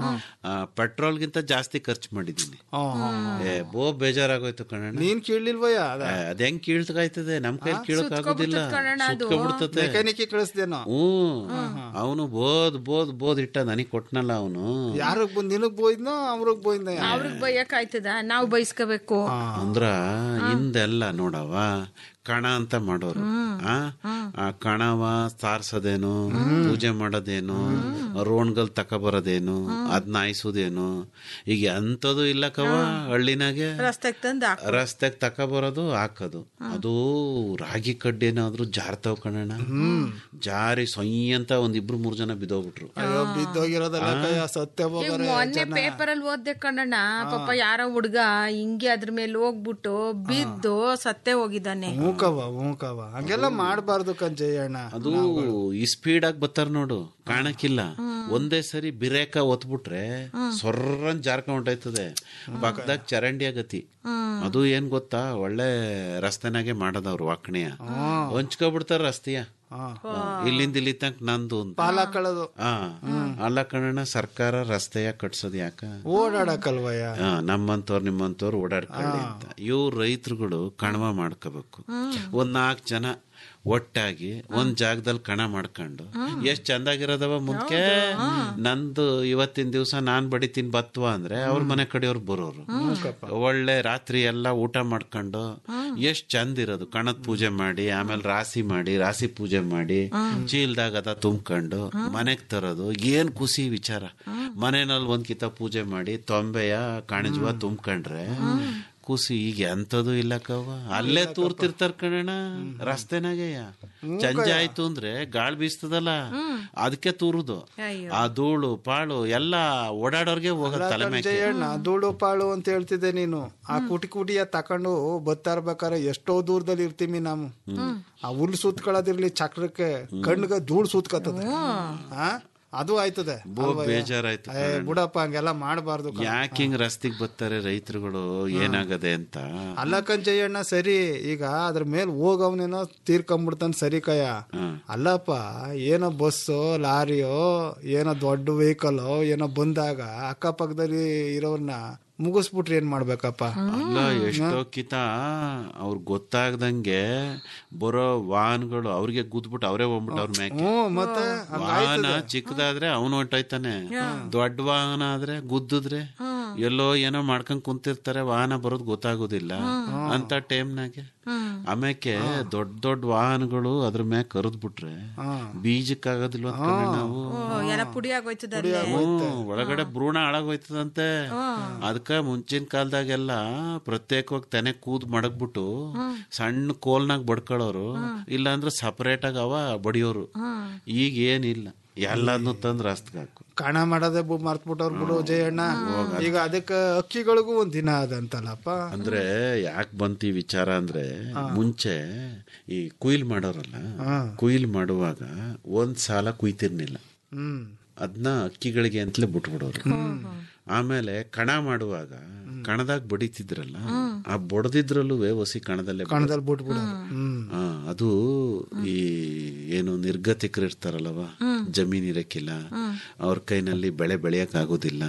ಪೆಟ್ರೋಲ್ಗಿಂತ ಜಾಸ್ತಿ ಖರ್ಚು ಮಾಡಿದೀನಿ ಏ ಬೋ ಬೇಜಾರಾಗೋಯ್ತು ಕಣಣ್ಣ ನೀನ್ ಕೀಳ್ಲಿಲ್ವಯ್ಯ ಅದ ಏ, ಅದ್ ಹೆಂಗ್ ಕೀಳ್ತಕಾಯ್ತದೆ ನಮ್ ಕೈಲಿ ಕೀಳಕ್ ಆಗೋದಿಲ್ಲ ಸುತ್ಕೊಬಿಡ್ತತೆ ಮೆಕ್ಯಾನಿಕ್ ಕಳಿಸ್ದೇನೋ ಹ್ಮ್ ಅವನು ಬೋದ್ ಬೋದ್ ಬೋದ್ ಇಟ್ಟ ನನಗ್ ಕೊಟ್ನಲ್ಲ ಅವನು ಯಾರಿಗ್ ಬಂದ್ ನಿನಗ್ ಬೋಯ್ದ್ನೋ ಅವ್ರಿಗೆ ಬೋಯ್ದ ಅವ್ರಿಗೆ ಬೈಯಕ್ ಆಯ್ತದ ನಾವು ಬೈಸ್ಕೋಬೇಕು ಅಂದ್ರ ಹಿಂದೆಲ್ಲ ನೋಡವ ಕಣ ಅಂತ ಮಾಡೋರು ಆ ಆ ಕಣವ ಸಾರ್ಸೋದೇನು ಪೂಜೆ ಮಾಡೋದೇನು ರೋಣ್ಗಲ್ ತಕೊಬರೋದೇನು ಅದ್ನ ಆಯ್ಸೋದೇನು ಈಗ ಎಂತದು ಇಲ್ಲ ಕವ ಹಳ್ಳಿನಾಗೆ ರಸ್ತೆಗ್ ತಂದ ರಸ್ತೆಗ್ ತಕೊಬರೋದು ಹಾಕೋದು ಅದು ರಾಗಿ ಕಡ್ಡಿ ಏನಾದ್ರು ಜಾರ್ತಾವ್ ಕಣಣ್ಣ ಜಾರಿ ಸೊಯ್ ಅಂತ ಒಂದ್ ಇಬ್ರು ಮೂರ್ ಜನ ಬಿದ್ದೋಗ್ಬಿಟ್ರು ಅಯ್ಯೋ ಬಿದ್ದೋಗಿರೋದಲ್ಲ ಕಯ್ಯ ಸತ್ಯ ಈಗ ಹೋಗೋರೆ ಮೊನ್ನೆ ಪೇಪರ್ ಅಲ್ಲಿ ಓದ್ದೆ ಕಣ್ಣಣ್ಣ ಪಾಪ ಯಾರೋ ಹುಡ್ಗ ಹಿಂಗೆ ಅದ್ರ ಮೇಲೆ ಹೋಗ್ಬಿಟ್ಟು ಬಿದ್ದು ಸತ್ತೇ ಹೋಗಿದ್ದಾನೆ ಮೂಕವ ಮೂಕವ ಹಂಗೆಲ್ಲ ಮಾಡಬಾರ್ದು ಕಂಜಯ್ಯಣ್ಣ ಅದು ಈ ಸ್ಪೀಡ್ ಆಗಿ ಬರ್ತಾರ ನೋಡು ಕಾಣಕ್ಕಿಲ್ಲ ಒಂದೇ ಸರಿ ಬಿರೇಕ ಒತ್ಬಿಟ್ರೆ ಸೊರ್ರನ್ ಜಾರ್ಕ ಹೊಂಟೈತದೆ ಪಕ್ಕದಾಗ ಚರಂಡಿಯ ಗತಿ ಅದು ಏನ್ ಗೊತ್ತಾ ಒಳ್ಳೆ ರಸ್ತೆನಾಗೆ ಮಾಡೋದವ್ರು ವಾಕಣಿಯ ಹೊಂಚ್ಕೊಬಿಡ್ತಾರ ರಸ್ತೆಯ ಇಲ್ಲಿಂದ ಇಲ್ಲಿ ತನಕ ನಂದು ಅಂತ ಪಾಲ ಕಳದು ಆ ಅಲ್ಲ ಕಣಣ್ಣ ಸರ್ಕಾರ ರಸ್ತೆಯ ಕಟ್ಸೋದ್ ಯಾಕ ಓಡಾಡಕಲ್ವಯ್ಯ ಆ, ನಮ್ಮಂತವ್ರು ನಿಮ್ಮಂತವ್ರು ಓಡಾಡ್ಕೊಳ್ಳಿ ಅಂತ ಇವ್ರು ರೈತರುಗಳು ಕಣವ ಮಾಡ್ಕೋಬೇಕು ಒಂದ್ ನಾಲ್ಕು ಜನ ಒಟ್ಟಾಗಿ ಒಂದ್ ಜಾಗದಲ್ಲಿ ಕಣ ಮಾಡ್ಕೊಂಡು ಎಷ್ಟ್ ಚಂದಾಗಿರೋದವ ಮುಂಚೆ ನಂದು ಇವತ್ತಿನ ದಿವಸ ನಾನ್ ಬಡಿತೀನಿ ಬತ್ವ ಅಂದ್ರೆ ಅವ್ರ ಮನೆ ಕಡೆಯವ್ರು ಬರೋರು ಒಳ್ಳೆ ರಾತ್ರಿ ಎಲ್ಲ ಊಟ ಮಾಡ್ಕೊಂಡು ಎಷ್ಟ್ ಚಂದ ಇರೋದು ಕಣದ ಪೂಜೆ ಮಾಡಿ ಆಮೇಲೆ ರಾಶಿ ಮಾಡಿ ರಾಶಿ ಪೂಜೆ ಮಾಡಿ ಚೀಲ್ದಾಗ ಅದ ತುಂಬ್ಕೊಂಡು ಮನೆಗ್ ತರೋದು ಏನ್ ಖುಷಿ ವಿಚಾರ ಮನೆಯಲ್ಲಿ ಒಂದ್ ಕಿತ ಪೂಜೆ ಮಾಡಿ ತೊಂಬೆಯ ಕಾಣಿಜುವ ತುಂಬ್ಕೊಂಡ್ರೆ ಖುಷಿ ಈಗ ಎಂತದು ಇಲ್ಲ ಕವ್ವ ಅಲ್ಲೇ ತೂರ್ತಿರ್ತಾರ ಕಣಣ್ಣ ರಸ್ತೆನಾಗೆಯ ಸಂಜೆ ಆಯ್ತು ಅಂದ್ರೆ ಗಾಳಿ ಬೀಸ್ತದಲ್ಲ ಅದಕ್ಕೆ ತೂರುದು ಆ ಧೂಳು ಪಾಳು ಎಲ್ಲ ಓಡಾಡೋರ್ಗೆ ಹೋಗೋದ್ ತಲೆ ಮೇಲೆ ಜಯಣ್ಣ ಧೂಳು ಪಾಳು ಅಂತ ಹೇಳ್ತಿದ್ದೆ ನೀನು ಆ ಕುಟಿ ಕುಟಿಯ ತಕೊಂಡು ಬರ್ತಾ ಇರ್ಬೇಕಾರೆ ಎಷ್ಟೋ ದೂರದಲ್ಲಿ ಇರ್ತೀವಿ ನಾವು ಆ ಹುಲ್ ಸುತ್ಕೊಳ್ಳೋದಿರ್ಲಿ ಚಕ್ರಕ್ಕೆ ಕಣ್ಣಿಗೆ ಧೂಳು ಸುತ್ಕತ್ತದ ಆ ಅದು ಆಯ್ತದೆ ಬೋ ಬೇಜಾರಾಯ್ತು ಏ, ಬಿಡಪ್ಪ ಹಂಗೆಲ್ಲ ಮಾಡಬಾರ್ದು ಯಾಕೆ ಹಿಂಗ್ ರಸ್ತಿಗೆ ಬರ್ತಾರೆ ರೈತರುಗಳು ಏನಾಗದೆ ಅಂತ ಅಲ್ಲ ಕಂಚಯ್ಯಣ್ಣ ಸರಿ ಈಗ ಅದ್ರ ಮೇಲೆ ಹೋಗವನೇನೋ ತೀರ್ಕೊಂಬಿಡ್ತಾನೆ ಸರಿ ಕಯ ಅಲ್ಲಪ್ಪ ಏನೋ ಬಸ್ಸು ಲಾರಿಯೋ ಏನೋ ದೊಡ್ಡ ವೆಹಿಕಲ್ ಏನೋ ಬಂದಾಗ ಅಕ್ಕಪಕ್ಕದಲ್ಲಿ ಇರೋರ್ನ ಮುಗಿಸ್ಬಿಟ್ರೆ ಏನ್ ಮಾಡ್ಬೇಕಪ್ಪ ಅಲ್ಲ ಎಷ್ಟೋ ಕಿತ ಅವ್ರ ಗೊತ್ತಾಗ್ದಂಗೆ ಬರೋ ವಾಹನಗಳು ಅವ್ರಿಗೆ ಗುದ್ಬಿಟ್ಟು ಅವರೇ ಹೋಗ್ಬಿಟ್ಟು ಅವ್ರ ಮ್ಯಾಕೆ ಹ್ಞೂ ಮತ್ತೆ ವಾಹನ ಚಿಕ್ಕದಾದ್ರೆ ಅವನು ಹೊಂಟೋಯ್ತಾನೆ ದೊಡ್ಡ ವಾಹನ ಆದ್ರೆ ಗುದ್ದಿದ್ರೆ ಎಲ್ಲೋ ಏನೋ ಮಾಡ್ಕೊಂಡ್ ಕುಂತಿರ್ತಾರೆ ವಾಹನ ಬರೋದ್ ಗೊತ್ತಾಗೋದಿಲ್ಲ ಅಂತ ಟೈಮ್ನಾಗೆ ಆಮ್ಯಾಕೆ ದೊಡ್ಡ ದೊಡ್ಡ ವಾಹನಗಳು ಅದ್ರ ಮ್ಯಾಗ ಕರೆದ್ ಬಿಟ್ರೆ ಬೀಜಕ್ಕಾಗೋದಿಲ್ವ ಅನ್ಕೊಂಡ್ರೆ ನಾವು ಎಲ್ಲ ಪುಡಿ ಆಗೋಯ್ತದ ಹ್ಮ್, ಒಳಗಡೆ ಭ್ರೂಣ ಹಾಳಾಗೋಯ್ತದಂತೆ ಅದಕ್ಕ ಮುಂಚಿನ ಕಾಲದಾಗೆಲ್ಲ ಪ್ರತ್ಯೇಕವಾಗಿ ತೆನೆ ಕೂದ್ ಮಡಗ್ಬಿಟ್ಟು ಸಣ್ಣ ಕೋಲ್ನಾಗ ಬಡ್ಕೊಳ್ಳೋರು ಇಲ್ಲಾಂದ್ರೆ ಸಪರೇಟ್ ಆಗಿ ಅವ ಬಡಿಯೋರು ಈಗ ಏನಿಲ್ಲ ಎಲ್ಲಾದ್ನೂ ತಂದ್ ರಸ್ತ್ಗೆ ಹಾಕು ಕಣ ಮಾಡೋದೇ ಬು ಮರ್ತ್ಬಿಟ್ಟವ್ರು ಬಿಡು ಜಯಣ್ಣ ಈಗ ಅದಕ್ಕೆ ಅಕ್ಕಿಗಳಿಗೂ ಒಂದ್ ದಿನ ಅದಂತಲ್ಲಪ್ಪ ಅಂದ್ರೆ ಯಾಕೆ ಬಂತು ಈ ವಿಚಾರ ಅಂದ್ರೆ ಮುಂಚೆ ಈ ಕುಯ್ಲ್ ಮಾಡೋರಲ್ಲ ಕುಯ್ಲ್ ಮಾಡುವಾಗ ಒಂದ್ ಸಾಲ ಕುಯ್ತಿರ್ನಿಲ್ಲ ಹ್ಮ್ ಅದನ್ನ ಅಕ್ಕಿಗಳಿಗೆ ಅಂತಲೇ ಬಿಟ್ಬಿಡೋರು ಆಮೇಲೆ ಕಣ ಮಾಡುವಾಗ ಕಣದಾಗ ಬಡಿತಿದ್ರಲ್ಲ ಆ ಬಡದಿದ್ರಲ್ಲೂ ಒಸಿ ಕಣದಲ್ಲೇ ಬಡಿಯೋರು. ಕಣದಲ್ಲಿ ಬಿಟ್ಬಿಡೋರು ಹ್ಮ್ ಆ, ಅದು ಈ ಏನು ನಿರ್ಗತಿಕರು ಇರ್ತಾರಲ್ಲವ ಜಮೀನ್ ಇರಕ್ಕಿಲ್ಲ ಅವ್ರ ಕೈನಲ್ಲಿ ಬೆಳೆ ಬೆಳೆಯಕ್ ಆಗೋದಿಲ್ಲ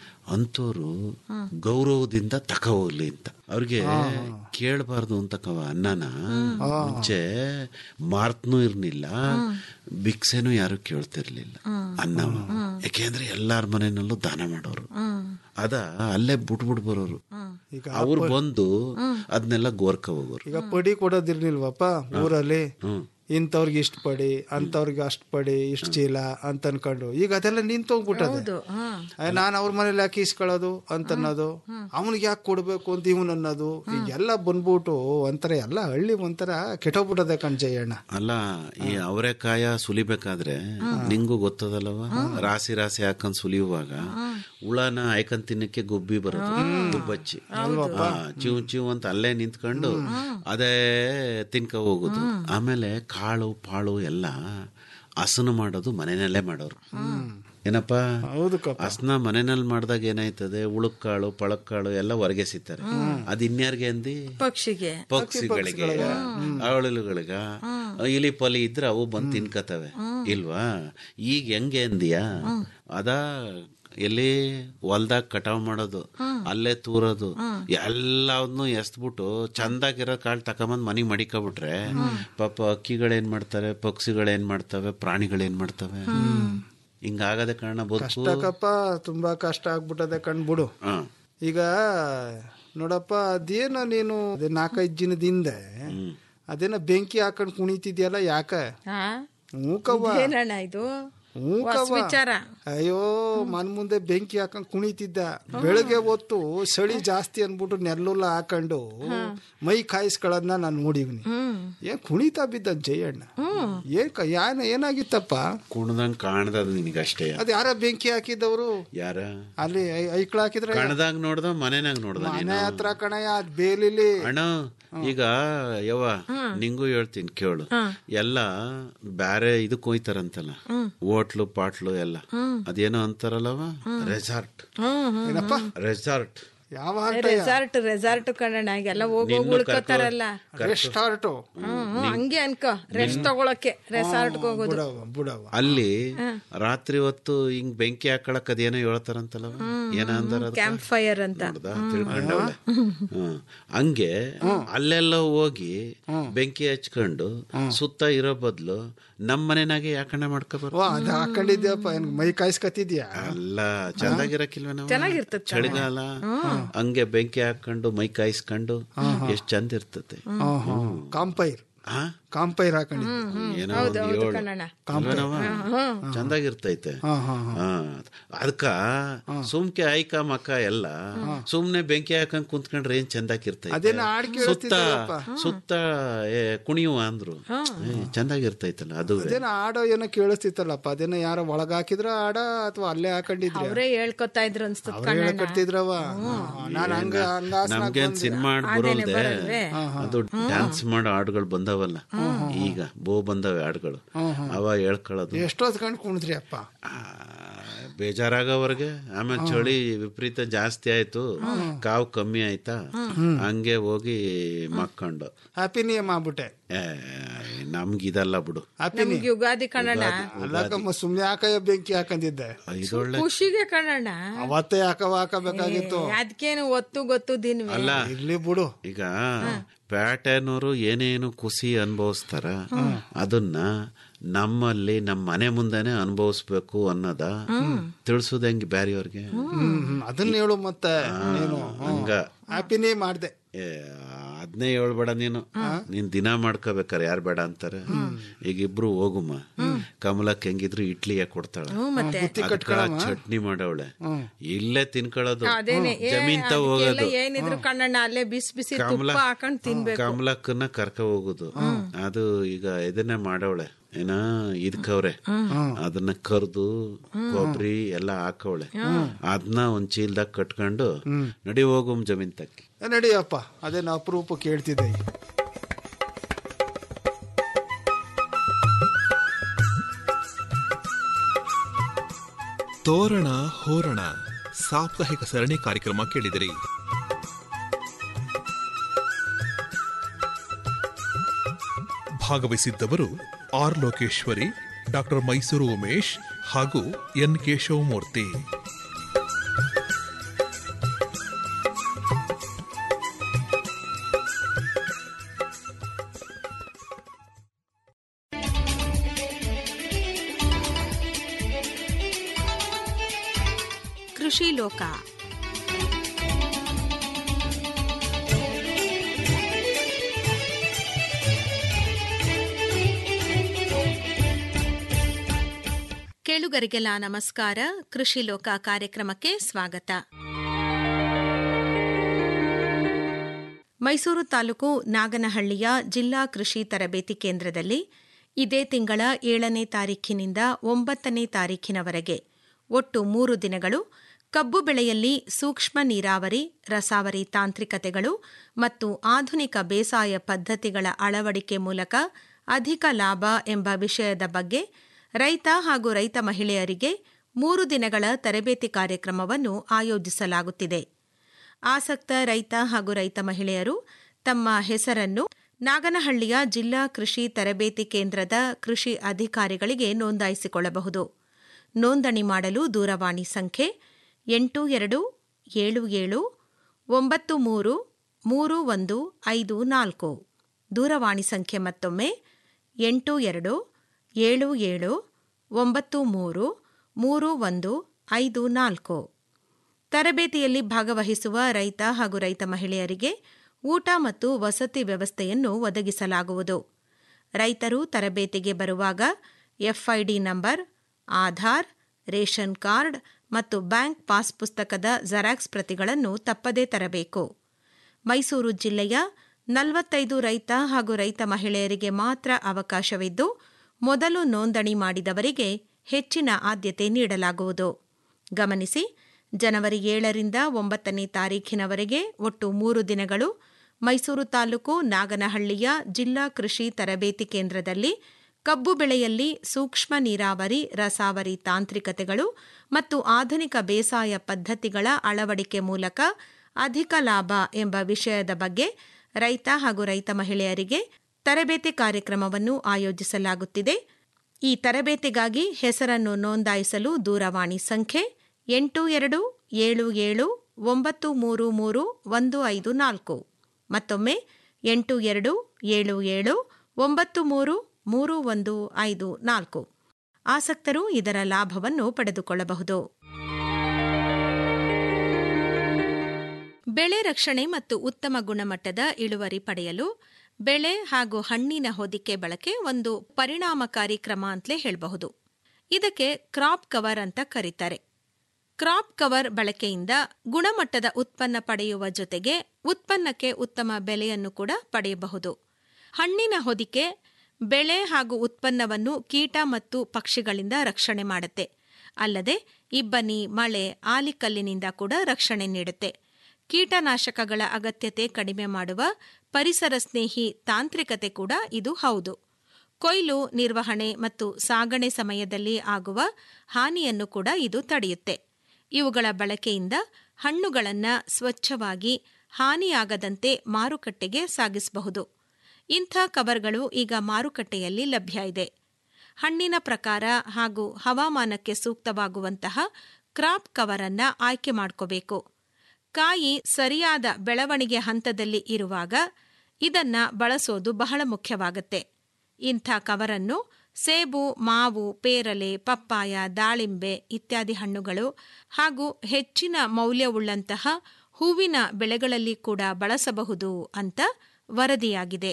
ಅಂತವ್ರು ಗೌರವದಿಂದ ತಕ ಹೋಗ್ಲಿ ಅಂತ ಅವ್ರಿಗೆ ಕೇಳಬಾರ್ದು ಅಂತ ಕವ ಅನ್ನನ ಮುಂಚೆ ಮಾರ್ತ್ನೂ ಇರ್ಲಿಲ್ಲ ಭಿಕ್ಷೆನೂ ಯಾರು ಕೇಳ್ತಿರ್ಲಿಲ್ಲ ಅನ್ನವ ಯಾಕೆಂದ್ರೆ ಎಲ್ಲಾರ ಮನೆಯಲ್ಲೂ ದಾನ ಮಾಡೋರು ಅದ ಅಲ್ಲೇ ಬಿಟ್ಬಿಟ್ ಬರೋರು ಈಗ ಅವ್ರು ಬಂದು ಅದನ್ನೆಲ್ಲ ಗೋರ್ಕ ಹೋಗೋರು ಈಗ ಪಡಿ ಕೊಡೋದಿರ್ಲಿಲ್ವಪ್ಪ ಊರಲ್ಲಿ ಇಂಥವ್ರಿಗೆ ಇಷ್ಟ ಪಡಿ ಅಂತವ್ರಿಗೆ ಅಷ್ಟ್ ಪಡಿ ಇಷ್ಟ ಚೀಲ ಅಂತ ಅನ್ಕೊಂಡು ಈಗ ಅದೆಲ್ಲ ನಿಂತೋಗ್ಬಿಟ್ಟದೆ ನಾನು ಅವ್ರ ಮನೇಲಿ ಯಾಕೆ ಇಸ್ಕೊಳ್ಳೋದು ಅಂತ ಅನ್ನೋದು ಅವನಿಗೆ ಯಾಕೆ ಕೊಡ್ಬೇಕು ಅಂತ ಇವನ್ ಅನ್ನೋದು ಈಗೆಲ್ಲ ಬಂದ್ಬಿಟ್ಟು ಒಂಥರ ಎಲ್ಲ ಹಳ್ಳಿ ಒಂಥರ ಕೆಟ್ಟೋಗ್ಬಿಟ್ಟದೆ ಕಣ್ಜಯ್ಯಣ್ಣ ಅಲ್ಲ ಈ ಅವರೆಕಾಯ ಸುಲಿಬೇಕಾದ್ರೆ ನಿಂಗೂ ಗೊತ್ತದಲ್ಲವ ರಾಸಿ ರಾಸಿ ಹಾಕೊಂಡ್ ಸುಲಿಯುವಾಗ ಹುಳನ ಆಯ್ಕೊಂಡ್ ತಿನ್ನಕ್ಕೆ ಗುಬ್ಬಿ ಬರುತ್ತೆ ಗುಬ್ಬಚ್ಚಿ ಆ, ಚಿವ್ ಚಿವ್ ಅಂತ ಅಲ್ಲೇ ನಿಂತ್ಕೊಂಡು ಅದೇ ತಿನ್ಕ ಹೋಗುದು ಆಮೇಲೆ ಕಾಳು ಪಾಳು ಎಲ್ಲ ಹಸನು ಮಾಡೋದು ಮನೆಯಲ್ಲೇ ಮಾಡೋರು ಏನಪ್ಪ ಹೌದು ಕಪ್ಪ ಹಸ್ನ ಮನೆಯಲ್ಲಿ ಮಾಡಿದಾಗ ಏನಾಯ್ತದೆ ಉಳುಕ್ಕಾಳು ಪಳಕ್ಕಾಳು ಎಲ್ಲ ಹೊರಗೆ ಸಿಗ್ತಾರೆ ಅದ್ ಇನ್ಯಾರ್ಗೆ ಅಂದಿ ಪಕ್ಷಿಗೆ ಪಕ್ಷಿಗಳಿಗೆ ಅವಳುಗಳಿಗ ಇಲಿ ಪಲಿ ಇದ್ರೆ ಅವು ಬಂದು ತಿನ್ಕತವೆ ಇಲ್ವಾ ಈಗ ಹೆಂಗೆ ಅಂದಿಯಾ ಅದ ಎಲ್ಲಿ ಹೊಲ್ದಾಗ ಕಟಾವ್ ಮಾಡೋದು ಅಲ್ಲೇ ತೂರೋದು ಎಲ್ಲವನ್ನೂ ಎಸ್ಬಿಟ್ಟು ಚಂದಾಗಿರೋ ಕಾಳು ತಕೊಂಬಂದ್ ಮನೆಗ್ ಮಡಿಕೊಬಿಟ್ರೆ ಪಾಪ ಅಕ್ಕಿಗಳೇನ್ ಮಾಡ್ತಾರೆ ಪಕ್ಷಿಗಳೇನ್ ಮಾಡ್ತವೆ ಪ್ರಾಣಿಗಳೇನ್ ಮಾಡ್ತವೆ ಹಿಂಗಾಗದೆ ಕಾರಣ ಬದುಕು ಕಷ್ಟಕ್ಕಪ್ಪ ತುಂಬಾ ಕಷ್ಟ ಆಗ್ಬಿಟ್ಟದೆ ಕಣ್ಬಿಡು ಹ ಈಗ ನೋಡಪ್ಪ ಅದೇನೋ ನೀನು ಅದೇ ನಾಲ್ಕೈದು ದಿನದಿಂದ ಅದೇನೋ ಬೆಂಕಿ ಹಾಕೊಂಡ್ ಕುಣಿತಿದ್ಯಲ್ಲ ಯಾಕ ಹಾ ಹ್ಞೂ ಕವ್ವ ಏನಣ್ಣ ಇದು ಹ್ಞೂ ಹೊಸ ಕವ್ವ. ವಿಚಾರ ಅಯ್ಯೋ ಮನ್ ಮುಂದೆ ಬೆಂಕಿ ಹಾಕೊಂಡ್ ಕುಣಿತಿದ್ದ ಬೆಳಗ್ಗೆ ಹೊತ್ತು ಚಳಿ ಜಾಸ್ತಿ ಅನ್ಬಿಟ್ಟು ನೆಲ್ಲುಲ್ಲ ಹಾಕೊಂಡು ಮೈ ಕಾಯಿಸ್ಕೊಳ್ಳೋದನ್ನ ನಾನು ನೋಡಿವ್ನಿ ಏನ್ ಕುಣಿತಾ ಬಿದ್ದ ಜಯಣ್ಣ ಏನ್ ಕ- ಯಾನ ಏನಾಗಿತ್ತಪ್ಪ ಕುಣ್ದಂಗ್ ಕಾಣ್ದದ ನಿನಗಷ್ಟೇ ಅದ್ ಯಾರ ಬೆಂಕಿ ಹಾಕಿದವರು ಯಾರ ಅಲ್ಲಿ ಐ- ಐಕ್ಳ ಹಾಕಿದ್ರೆ ಕಣದಾಗ ನೋಡ್ದ ಮನೆನಾಗ ನೋಡ್ದ ಮನೆ ನೀನು ಹತ್ರ ಕಣಯ್ಯ ಅದ್ ಬೇಲಿಲಿ ಅಣ್ಣ ಈಗ ಯವ್ವ ನಿಂಗೂ ಹೇಳ್ತೀನಿ ಕೇಳು ಎಲ್ಲ ಬ್ಯಾರೆ ಇದಕ್ ಹೋಯ್ತಾರಂತಲ್ಲ ಹೋಟ್ಲು ಪಾಟ್ಲು ಎಲ್ಲ ಅದೇನೋ ಅಂತಾರಲ್ಲವ ರೆಸಾರ್ಟ್ ಏನಪ್ಪ ರೆಸಾರ್ಟ್ ಯಾವ ರೆಸಾರ್ಟ್ ರೆಸಾರ್ಟ್ ಕಣಣ್ಣ ಎಲ್ಲ ಹೋಗಿ ಹೋಗಿ ಉಳ್ಕೋತಾರಲ್ಲ ರೆಸ್ಟಾರ್ಟು ಹ್ಮ್ ಹಂಗೆ ಅನ್ಕೋ ರೆಸ್ಟ್ ತಗೊಳಕ್ಕೆ ರೆಸಾರ್ಟ್ಗೆ ಹೋಗೋದು ಬುಡವ ಬುಡವ ಅಲ್ಲಿ ರಾತ್ರಿ ಹೊತ್ತು ಹಿಂಗ್ ಬೆಂಕಿ ಹಾಕೊಳಕ್ ಅದೇನೋ ಹೇಳ್ತಾರಂತಲ್ಲವ ಏನ ಅಂದಾರ ಅದ್ಕ? ಕ್ಯಾಂಪ್ ಫೈರ್ ಅಂತ ನೋಡ್ದಾ? ತಿಳ್ಕೊಂಡವ್ಳೆ ಹ್ಮ್. ಹಂಗೆ ಅಲ್ಲೆಲ್ಲ ಹೋಗಿ ಬೆಂಕಿ ಹಚ್ಕೊಂಡು ಸುತ್ತ ಇರೋ ಬದ್ಲು ನಮ್ ಮನೆನಾಗೆ ಯಾಕಣ್ಣ ಮಾಡ್ಕೋಬಾರ ಓ ಅದ್ ಹಾಕೊಂಡಿದ್ಯಪ್ಪ ಏನ್ ಮೈ ಕಾಯಿಸ್ಕತಿದ್ಯಾ ಅಲ್ಲ ಚಂದಾಗಿರಕ್ಕಿಲ್ವ ನಾವು ಚೆನ್ನಾಗಿರ್ತದೆ ಚಳಿಗಾಲ ಹಂಗೆ ಬೆಂಕಿ ಹಾಕೊಂಡು ಮೈ ಕಾಯಿಸ್ಕೊಂಡು ಎಷ್ಟ್ ಚಂದ ಇರ್ತತೆ ಕಾಂಪೈರ್ ಹಾ ಕಾಂಪೈರ್ ಹಾಕೊಂಡಿದ್ಯ ಏನೋ ಒಂದ್ ಏಳು ಕಣಣ್ಣ ಅಲ್ವೇನವ್ವ? ಚಂದಾಗಿರ್ತೈತೆ ಹಾ ಹಾ ಹಾ ಹಾ ಅದಕ್ಕ ಸುಮ್ಕೆ ಐಕ ಮಕ್ಕ ಎಲ್ಲ ಸುಮ್ನೆ ಬೆಂಕಿ ಹಾಕೊಂಡ್ ಕುಂತ್ಕೊಂಡ್ರೆ ಏನ್ ಚಂದಾಗಿರ್ತೈತೆ ಅದೇನೋ ಹಾಡ್ ಸುತ್ತ ಕೇಳ್ತಿದ್ದಲ್ಲಪ್ಪ. ಸುತ್ತ ಏ, ಕುಣಿಯುವ ಅಂದ್ರು ಏ, ಚಂದಾಗಿರ್ತೈತಲ್ಲ ಅದು ಅದೇನೋ ಆಡೋ ಏನೋ ಕೇಳಿಸ್ತಿತ್ತಲ್ಲಪ್ಪ ಅದೇನೋ ಯಾರೋ ಒಳಗ್ ಹಾಕಿದ್ರ ಆಡ ಅಥವಾ ಅಲ್ಲೇ ಹಾಕೊಂಡಿದ್ರ ಅವರೇ ಹೇಳ್ಕೊತಾ ಇದ್ರು ಅನ್ಸ್ತದ ಅವ್ರು ಹೇಳಕತ್ತಿದ್ರವ ನಾನ್ ಹಂಗ ಹಂಗ ನಮ್ಗೇನ್ ಸಿನಿಮಾ ಹಾಡ್ ಬರೋಲ್ದೆ ಅದು ಡ್ಯಾನ್ಸ್ ಮಾಡೋ ಹಾಡುಗಳು ಬಂದವ ಬಂದವಲ್ಲ ಈಗ ಬೋ ಬಂದವೆ ಹಾಡುಗಳು ಅವ ಹೇಳ್ಕೊಳ್ಳೋದು ಎಷ್ಟೊತ್ತು ಕಂಡು ಕುಣಿದ್ರಿ ಅಪ್ಪ ಆ, ಬೇಜಾರಾಗವ್ರಿಗೆ ಆಮೇಲೆ ಚಳಿ ವಿಪರೀತ ಜಾಸ್ತಿ ಆಯ್ತು ಕಾವು ಕಮ್ಮಿ ಆಯ್ತಾ ಹಂಗೆ ಹೋಗಿ ಮಕ್ಕೊಂಡು ಹ್ಯಾಪಿ ನಿಯಮ್ ಆಗ್ಬಿಟ್ಟೆ ಏ, ನಮ್ಗಿದಲ್ಲ ಬಿಡು ಹ್ಯಾಪಿ ನಮ್ಗೆ ಯುಗಾದಿ ಕಣಣ್ಣ ಅಲ್ಲಕ್ಕಮ್ಮ ಸುಮ್ನೆ ಯಾಕಯ್ಯ ಬೆಂಕಿ ಹಾಕಂದಿದ್ದೆ ಇದೊಳ್ಳೆ ಖುಷಿಗೆ ಕಣಣ್ಣ ಅವತ್ತೇ ಹಾಕವ ಹಾಕಬೇಕಾಗಿತ್ತು ಅದಕ್ಕೇನು ಒತ್ತು ಗೊತ್ತು ದಿನವೇ ಅಲ್ಲ ಇರ್ಲಿ ಬಿಡು ಈಗ ಪ್ಯಾಟರ್ನವರು ಏನೇನು ಖುಷಿ ಅನುಭವಿಸ್ತಾರ ಅದನ್ನ ನಮ್ಮಲ್ಲಿ ನಮ್ಮ ಮನೆ ಮುಂದೆನೆ ಅನುಭವಿಸ್ಬೇಕು ಅನ್ನೋದ ತಿಳಿಸೋದು ಹೆಂಗೆ ಬ್ಯಾರಿಯವ್ರಿಗೆ ಹ್ಮ್ ಹ್ಮ್. ಅದನ್ನ ಹೇಳು ಮತ್ತೆ ನೀನು ಹಂಗ ಹ್ಯಾಪಿನೇ ಮಾಡ್ದೆ ಏ, ಅದ್ನೇ ಹೇಳ್ಬೇಡ ನೀನು ನೀನ್ ದಿನ ಮಾಡ್ಕೋಬೇಕಾರೆ ಯಾರು ಬೇಡ ಅಂತಾರೆ ಈಗ ಇಬ್ರು ಹೋಗುಮ್ಮ ಕಮಲಕ್ ಹೆಂಗಿದ್ರು ಇಡ್ಲಿಯ ಕೊಡ್ತಾಳ ಅದ್ಕ ಚಟ್ನಿ ಮಾಡವಳೆ ಇಲ್ಲೇ ತಿನ್ಕೊಳ್ಳೋದು ಅದೇನೆ ಏ, ಜಮೀನ್ ತ ಅದಕ್ಕೆಲ್ಲ ಹೋಗೋದು ಏನಿದ್ರು ಕಣ್ಣಣ್ಣ ಅಲ್ಲೇ ಬಿಸಿ ಬಿಸಿ ಕಮಲ ತುಪ್ಪ ಹಾಕೊಂಡ್ ತಿನ್ಬೇಕು ಕಮಲಕ್ಕನ್ನ ಕರ್ಕ ಹೋಗುದು ಅದು ಈಗ ಇದನ್ನೇ ಮಾಡವಳೆ ಏನ ಇದ್ಕವ್ರೆ ಅದನ್ನ ಕರ್ದು ಕೊಬ್ಬರಿ ಎಲ್ಲ ಹಾಕವಳೆ ಅದನ್ನ ಒಂದ್ ಚೀಲ್ದಾಗ ಕಟ್ಕೊಂಡು ನಡಿ ಹೋಗುಮ್ ಜಮೀನ್ ತಕ್ಕಿ ಏ, ನಡಿಯಪ್ಪ ಅದೇನು ಅಪರೂಪ ಕೇಳ್ತಿದ್ದೆ ಈಗ. ತೋರಣ ಹೋರಣ ಸಾಪ್ತಾಹಿಕ ಸರಣಿ ಕಾರ್ಯಕ್ರಮ ಕೇಳಿದಿರಿ ಭಾಗವಹಿಸಿದ್ದವರು ಆರ್ ಲೋಕೇಶ್ವರಿ ಡಾಕ್ಟರ್ ಮೈಸೂರು ಉಮೇಶ್ ಹಾಗೂ ಎನ್ ಕೇಶವಮೂರ್ತಿ ಕೃಷಿ ಲೋಕ ಕೇಳುಗರಿಗೆಲ್ಲ ನಮಸ್ಕಾರ ಕೃಷಿ ಲೋಕ ಕಾರ್ಯಕ್ರಮಕ್ಕೆ ಸ್ವಾಗತ ಮೈಸೂರು ತಾಲೂಕು ನಾಗನಹಳ್ಳಿಯ ಜಿಲ್ಲಾ ಕೃಷಿ ತರಬೇತಿ ಕೇಂದ್ರದಲ್ಲಿ ಇದೇ ತಿಂಗಳ ಏಳನೇ ತಾರೀಖಿನಿಂದ ಒಂಬತ್ತನೇ ತಾರೀಖಿನವರೆಗೆ ಒಟ್ಟು ಮೂರು ದಿನಗಳು ಕಬ್ಬು ಬೆಳೆಯಲ್ಲಿ ಸೂಕ್ಷ್ಮ ನೀರಾವರಿ ರಸಾವರಿ ತಾಂತ್ರಿಕತೆಗಳು ಮತ್ತು ಆಧುನಿಕ ಬೇಸಾಯ ಪದ್ಧತಿಗಳ ಅಳವಡಿಕೆ ಮೂಲಕ ಅಧಿಕ ಲಾಭ ಎಂಬ ವಿಷಯದ ಬಗ್ಗೆ ರೈತ ಹಾಗೂ ರೈತ ಮಹಿಳೆಯರಿಗೆ ಮೂರು ದಿನಗಳ ತರಬೇತಿ ಕಾರ್ಯಕ್ರಮವನ್ನು ಆಯೋಜಿಸಲಾಗುತ್ತಿದೆ ಆಸಕ್ತ ರೈತ ಹಾಗೂ ರೈತ ಮಹಿಳೆಯರು ತಮ್ಮ ಹೆಸರನ್ನು ನಾಗನಹಳ್ಳಿಯ ಜಿಲ್ಲಾ ಕೃಷಿ ತರಬೇತಿ ಕೇಂದ್ರದ ಕೃಷಿ ಅಧಿಕಾರಿಗಳಿಗೆ ನೋಂದಾಯಿಸಿಕೊಳ್ಳಬಹುದು ನೋಂದಣಿ ಮಾಡಲು ದೂರವಾಣಿ ಸಂಖ್ಯೆ ಎಂಟು ಎರಡು ಏಳು ಏಳು ಒಂಬತ್ತು ಮೂರು ಮೂರು ಒಂದು ಐದು ನಾಲ್ಕು ದೂರವಾಣಿ ಸಂಖ್ಯೆ ಮತ್ತೊಮ್ಮೆ ಎಂಟು ಎರಡು ಏಳು ಏಳು ಒಂಬತ್ತು ಮೂರು ಮೂರು ಒಂದು ಐದು ನಾಲ್ಕು ತರಬೇತಿಯಲ್ಲಿ ಭಾಗವಹಿಸುವ ರೈತ ಹಾಗೂ ರೈತ ಮಹಿಳೆಯರಿಗೆ ಊಟ ಮತ್ತು ವಸತಿ ವ್ಯವಸ್ಥೆಯನ್ನು ಒದಗಿಸಲಾಗುವುದು ರೈತರು ತರಬೇತಿಗೆ ಬರುವಾಗ FID number Aadhaar ration card ಮತ್ತು ಬ್ಯಾಂಕ್ ಪಾಸ್ ಪುಸ್ತಕದ ಜೆರಾಕ್ಸ್ ಪ್ರತಿಗಳನ್ನು ತಪ್ಪದೇ ತರಬೇಕು ಮೈಸೂರು ಜಿಲ್ಲೆಯ ನಲವತ್ತೈದು ರೈತ ಹಾಗೂ ರೈತ ಮಹಿಳೆಯರಿಗೆ ಮಾತ್ರ ಅವಕಾಶವಿದ್ದು ಮೊದಲು ನೋಂದಣಿ ಮಾಡಿದವರಿಗೆ ಹೆಚ್ಚಿನ ಆದ್ಯತೆ ನೀಡಲಾಗುವುದು ಗಮನಿಸಿ ಜನವರಿ ಏಳರಿಂದ ಒಂಬತ್ತನೇ ತಾರೀಖಿನವರೆಗೆ ಒಟ್ಟು ಮೂರು ದಿನಗಳು ಮೈಸೂರು ತಾಲೂಕು ನಾಗನಹಳ್ಳಿಯ ಜಿಲ್ಲಾ ಕೃಷಿ ತರಬೇತಿ ಕೇಂದ್ರದಲ್ಲಿ ಕಬ್ಬು ಬೆಳೆಯಲ್ಲಿ ಸೂಕ್ಷ್ಮ ನೀರಾವರಿ ರಸಾವರಿ ತಾಂತ್ರಿಕತೆಗಳು ಮತ್ತು ಆಧುನಿಕ ಬೇಸಾಯ ಪದ್ಧತಿಗಳ ಅಳವಡಿಕೆ ಮೂಲಕ ಅಧಿಕ ಲಾಭ ಎಂಬ ವಿಷಯದ ಬಗ್ಗೆ ರೈತ ಹಾಗೂ ರೈತ ಮಹಿಳೆಯರಿಗೆ ತರಬೇತಿ ಕಾರ್ಯಕ್ರಮವನ್ನು ಆಯೋಜಿಸಲಾಗುತ್ತಿದೆ ಈ ತರಬೇತಿಗಾಗಿ ಹೆಸರನ್ನು ನೋಂದಾಯಿಸಲು ದೂರವಾಣಿ ಸಂಖ್ಯೆ ಎಂಟು ಎರಡು ಏಳು ಏಳು ಒಂಬತ್ತು ಮೂರು ಮೂರು ಒಂದು ಐದು ನಾಲ್ಕು ಮತ್ತೊಮ್ಮೆ ಎಂಟು ಎರಡು ಏಳು ಏಳು ಒಂಬತ್ತು ಮೂರು ಮೂರು ಒಂದು ಐದು ನಾಲ್ಕು ಆಸಕ್ತರು ಇದರ ಲಾಭವನ್ನು ಪಡೆದುಕೊಳ್ಳಬಹುದು ಬೆಳೆ ರಕ್ಷಣೆ ಮತ್ತು ಉತ್ತಮ ಗುಣಮಟ್ಟದ ಇಳುವರಿ ಪಡೆಯಲು ಬೆಳೆ ಹಾಗೂ ಹಣ್ಣಿನ ಹೊದಿಕೆ ಬಳಕೆ ಒಂದು ಪರಿಣಾಮಕಾರಿ ಕ್ರಮ ಅಂತಲೇ ಹೇಳಬಹುದು ಇದಕ್ಕೆ ಕ್ರಾಪ್ ಕವರ್ ಅಂತ ಕರೀತಾರೆ ಕ್ರಾಪ್ ಕವರ್ ಬಳಕೆಯಿಂದ ಗುಣಮಟ್ಟದ ಉತ್ಪನ್ನ ಪಡೆಯುವ ಜೊತೆಗೆ ಉತ್ಪನ್ನಕ್ಕೆ ಉತ್ತಮ ಬೆಲೆಯನ್ನು ಕೂಡ ಪಡೆಯಬಹುದು ಹಣ್ಣಿನ ಹೊದಿಕೆ ಬೆಳೆ ಹಾಗೂ ಉತ್ಪನ್ನವನ್ನು ಕೀಟ ಮತ್ತು ಪಕ್ಷಿಗಳಿಂದ ರಕ್ಷಣೆ ಮಾಡುತ್ತೆ ಅಲ್ಲದೆ ಇಬ್ಬನಿ ಮಳೆ ಆಲಿಕಲ್ಲಿನಿಂದ ಕೂಡ ರಕ್ಷಣೆ ನೀಡುತ್ತೆ ಕೀಟನಾಶಕಗಳ ಅಗತ್ಯತೆ ಕಡಿಮೆ ಮಾಡುವ ಪರಿಸರ ಸ್ನೇಹಿ ತಾಂತ್ರಿಕತೆ ಕೂಡ ಇದು ಹೌದು ಕೊಯ್ಲು ನಿರ್ವಹಣೆ ಮತ್ತು ಸಾಗಣೆ ಸಮಯದಲ್ಲಿ ಆಗುವ ಹಾನಿಯನ್ನು ಕೂಡ ಇದು ತಡೆಯುತ್ತೆ ಇವುಗಳ ಬಳಕೆಯಿಂದ ಹಣ್ಣುಗಳನ್ನು ಸ್ವಚ್ಛವಾಗಿ ಹಾನಿಯಾಗದಂತೆ ಮಾರುಕಟ್ಟೆಗೆ ಸಾಗಿಸಬಹುದು ಇಂಥ ಕವರ್ಗಳು ಈಗ ಮಾರುಕಟ್ಟೆಯಲ್ಲಿ ಲಭ್ಯ ಇದೆ ಹಣ್ಣಿನ ಪ್ರಕಾರ ಹಾಗೂ ಹವಾಮಾನಕ್ಕೆ ಸೂಕ್ತವಾಗುವಂತಹ ಕ್ರಾಪ್ ಕವರ್ ಅನ್ನ ಆಯ್ಕೆ ಮಾಡ್ಕೋಬೇಕು ಕಾಯಿ ಸರಿಯಾದ ಬೆಳವಣಿಗೆ ಹಂತದಲ್ಲಿ ಇರುವಾಗ ಇದನ್ನ ಬಳಸೋದು ಬಹಳ ಮುಖ್ಯವಾಗುತ್ತೆ ಇಂಥ ಕವರನ್ನು ಸೇಬು ಮಾವು ಪೇರಲೆ ಪಪ್ಪಾಯ ದಾಳಿಂಬೆ ಇತ್ಯಾದಿ ಹಣ್ಣುಗಳು ಹಾಗೂ ಹೆಚ್ಚಿನ ಮೌಲ್ಯವುಳ್ಳಂತಹ ಹೂವಿನ ಬೆಳೆಗಳಲ್ಲಿ ಕೂಡ ಬಳಸಬಹುದು ಅಂತ ವರದಿಯಾಗಿದೆ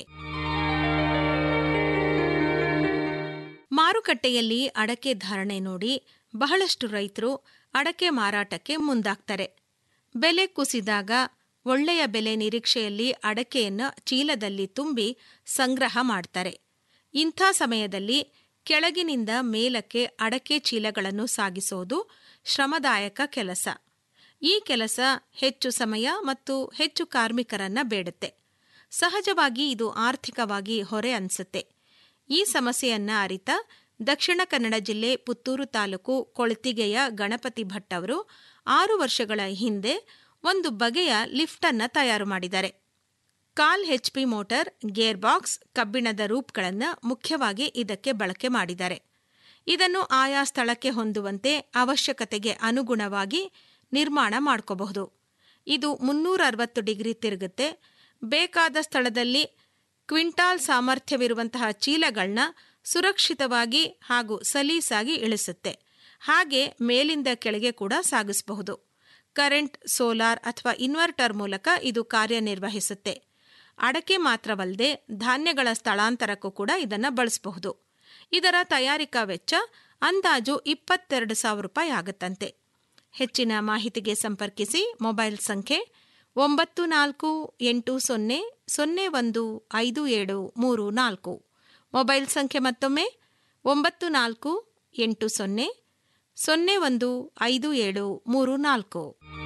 ಮಾರುಕಟ್ಟೆಯಲ್ಲಿ ಅಡಕೆ ಧಾರಣೆ ನೋಡಿ ಬಹಳಷ್ಟು ರೈತರು ಅಡಕೆ ಮಾರಾಟಕ್ಕೆ ಮುಂದಾಗ್ತಾರೆ ಬೆಲೆ ಕುಸಿದಾಗ ಒಳ್ಳೆಯ ಬೆಲೆ ನಿರೀಕ್ಷೆಯಲ್ಲಿ ಅಡಕೆಯನ್ನು ಚೀಲದಲ್ಲಿ ತುಂಬಿ ಸಂಗ್ರಹ ಮಾಡ್ತಾರೆ ಇಂಥ ಸಮಯದಲ್ಲಿ ಕೆಳಗಿನಿಂದ ಮೇಲಕ್ಕೆ ಅಡಕೆ ಚೀಲಗಳನ್ನು ಸಾಗಿಸೋದು ಶ್ರಮದಾಯಕ ಕೆಲಸ ಈ ಕೆಲಸ ಹೆಚ್ಚು ಸಮಯ ಮತ್ತು ಹೆಚ್ಚು ಕಾರ್ಮಿಕರನ್ನ ಬೇಡುತ್ತೆ ಸಹಜವಾಗಿ ಇದು ಆರ್ಥಿಕವಾಗಿ ಹೊರೆ ಅನ್ಸುತ್ತೆ ಈ ಸಮಸ್ಯೆಯನ್ನ ಅರಿತ ದಕ್ಷಿಣ ಕನ್ನಡ ಜಿಲ್ಲೆ ಪುತ್ತೂರು ತಾಲೂಕು ಕೊಳತಿಗೆಯ ಗಣಪತಿ ಭಟ್ ಅವರು ಆರು ವರ್ಷಗಳ ಹಿಂದೆ ಒಂದು ಬಗೆಯ ಲಿಫ್ಟ್ ಅನ್ನ ತಯಾರು ಮಾಡಿದ್ದಾರೆ ಕಾಲ್ H P motor gear box ಕಬ್ಬಿಣದ ರೂಪ್ಗಳನ್ನು ಮುಖ್ಯವಾಗಿ ಇದಕ್ಕೆ ಬಳಕೆ ಮಾಡಿದ್ದಾರೆ ಇದನ್ನು ಆಯಾ ಸ್ಥಳಕ್ಕೆ ಹೊಂದುವಂತೆ ಅವಶ್ಯಕತೆಗೆ ಅನುಗುಣವಾಗಿ ನಿರ್ಮಾಣ ಮಾಡ್ಕೋಬಹುದು ಇದು ಮುನ್ನೂರ ಅರವತ್ತು ಡಿಗ್ರಿ ತಿರುಗುತ್ತೆ ಬೇಕಾದ ಸ್ಥಳದಲ್ಲಿ ಕ್ವಿಂಟಾಲ್ ಸಾಮರ್ಥ್ಯವಿರುವಂತಹ ಚೀಲಗಳನ್ನ ಸುರಕ್ಷಿತವಾಗಿ ಹಾಗೂ ಸಲೀಸಾಗಿ ಇಳಿಸುತ್ತೆ ಹಾಗೆ ಮೇಲಿಂದ ಕೆಳಗೆ ಕೂಡ ಸಾಗಿಸಬಹುದು ಕರೆಂಟ್ ಸೋಲಾರ್ ಅಥವಾ ಇನ್ವರ್ಟರ್ ಮೂಲಕ ಇದು ಕಾರ್ಯನಿರ್ವಹಿಸುತ್ತೆ ಅಡಕೆ ಮಾತ್ರವಲ್ಲದೆ ಧಾನ್ಯಗಳ ಸ್ಥಳಾಂತರಕ್ಕೂ ಕೂಡ ಇದನ್ನು ಬಳಸಬಹುದು ಇದರ ತಯಾರಿಕಾ ವೆಚ್ಚ ಅಂದಾಜು ಇಪ್ಪತ್ತೆರಡು ಸಾವಿರ ರೂಪಾಯಿ ಆಗುತ್ತಂತೆ ಹೆಚ್ಚಿನ ಮಾಹಿತಿಗೆ ಸಂಪರ್ಕಿಸಿ ಮೊಬೈಲ್ ಸಂಖ್ಯೆ ಒಂಬತ್ತು ನಾಲ್ಕು ಎಂಟು ಸೊನ್ನೆ ಸೊನ್ನೆ ಒಂದು ಐದು ಏಳು ಮೂರು ನಾಲ್ಕು ಮೊಬೈಲ್ ಸಂಖ್ಯೆ ಮತ್ತೊಮ್ಮೆ ಒಂಬತ್ತು ನಾಲ್ಕು ಎಂಟು ಸೊನ್ನೆ ಸೊನ್ನೆ ಒಂದು ಐದು ಏಳು ಮೂರು ನಾಲ್ಕು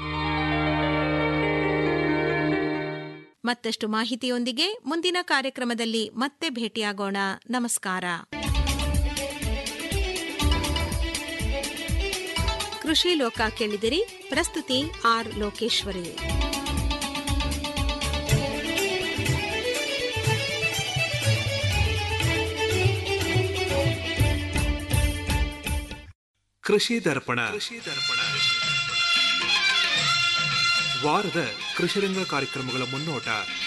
ಮತ್ತಷ್ಟು ಮಾಹಿತಿಯೊಂದಿಗೆ ಮುಂದಿನ ಕಾರ್ಯಕ್ರಮದಲ್ಲಿ ಮತ್ತೆ ಭೇಟಿಯಾಗೋಣ ನಮಸ್ಕಾರ ಕೃಷಿ ಲೋಕ ಕೇಳಿದಿರಿ ಪ್ರಸ್ತುತಿ ಆರ್ ಲೋಕೇಶ್ವರಿ ಕೃಷಿ ದರ್ಪಣ ಕೃಷಿ ದರ್ಪಣ ವಾರದ ಕೃಷಿರಂಗ ಕಾರ್ಯಕ್ರಮಗಳ ಮುನ್ನೋಟ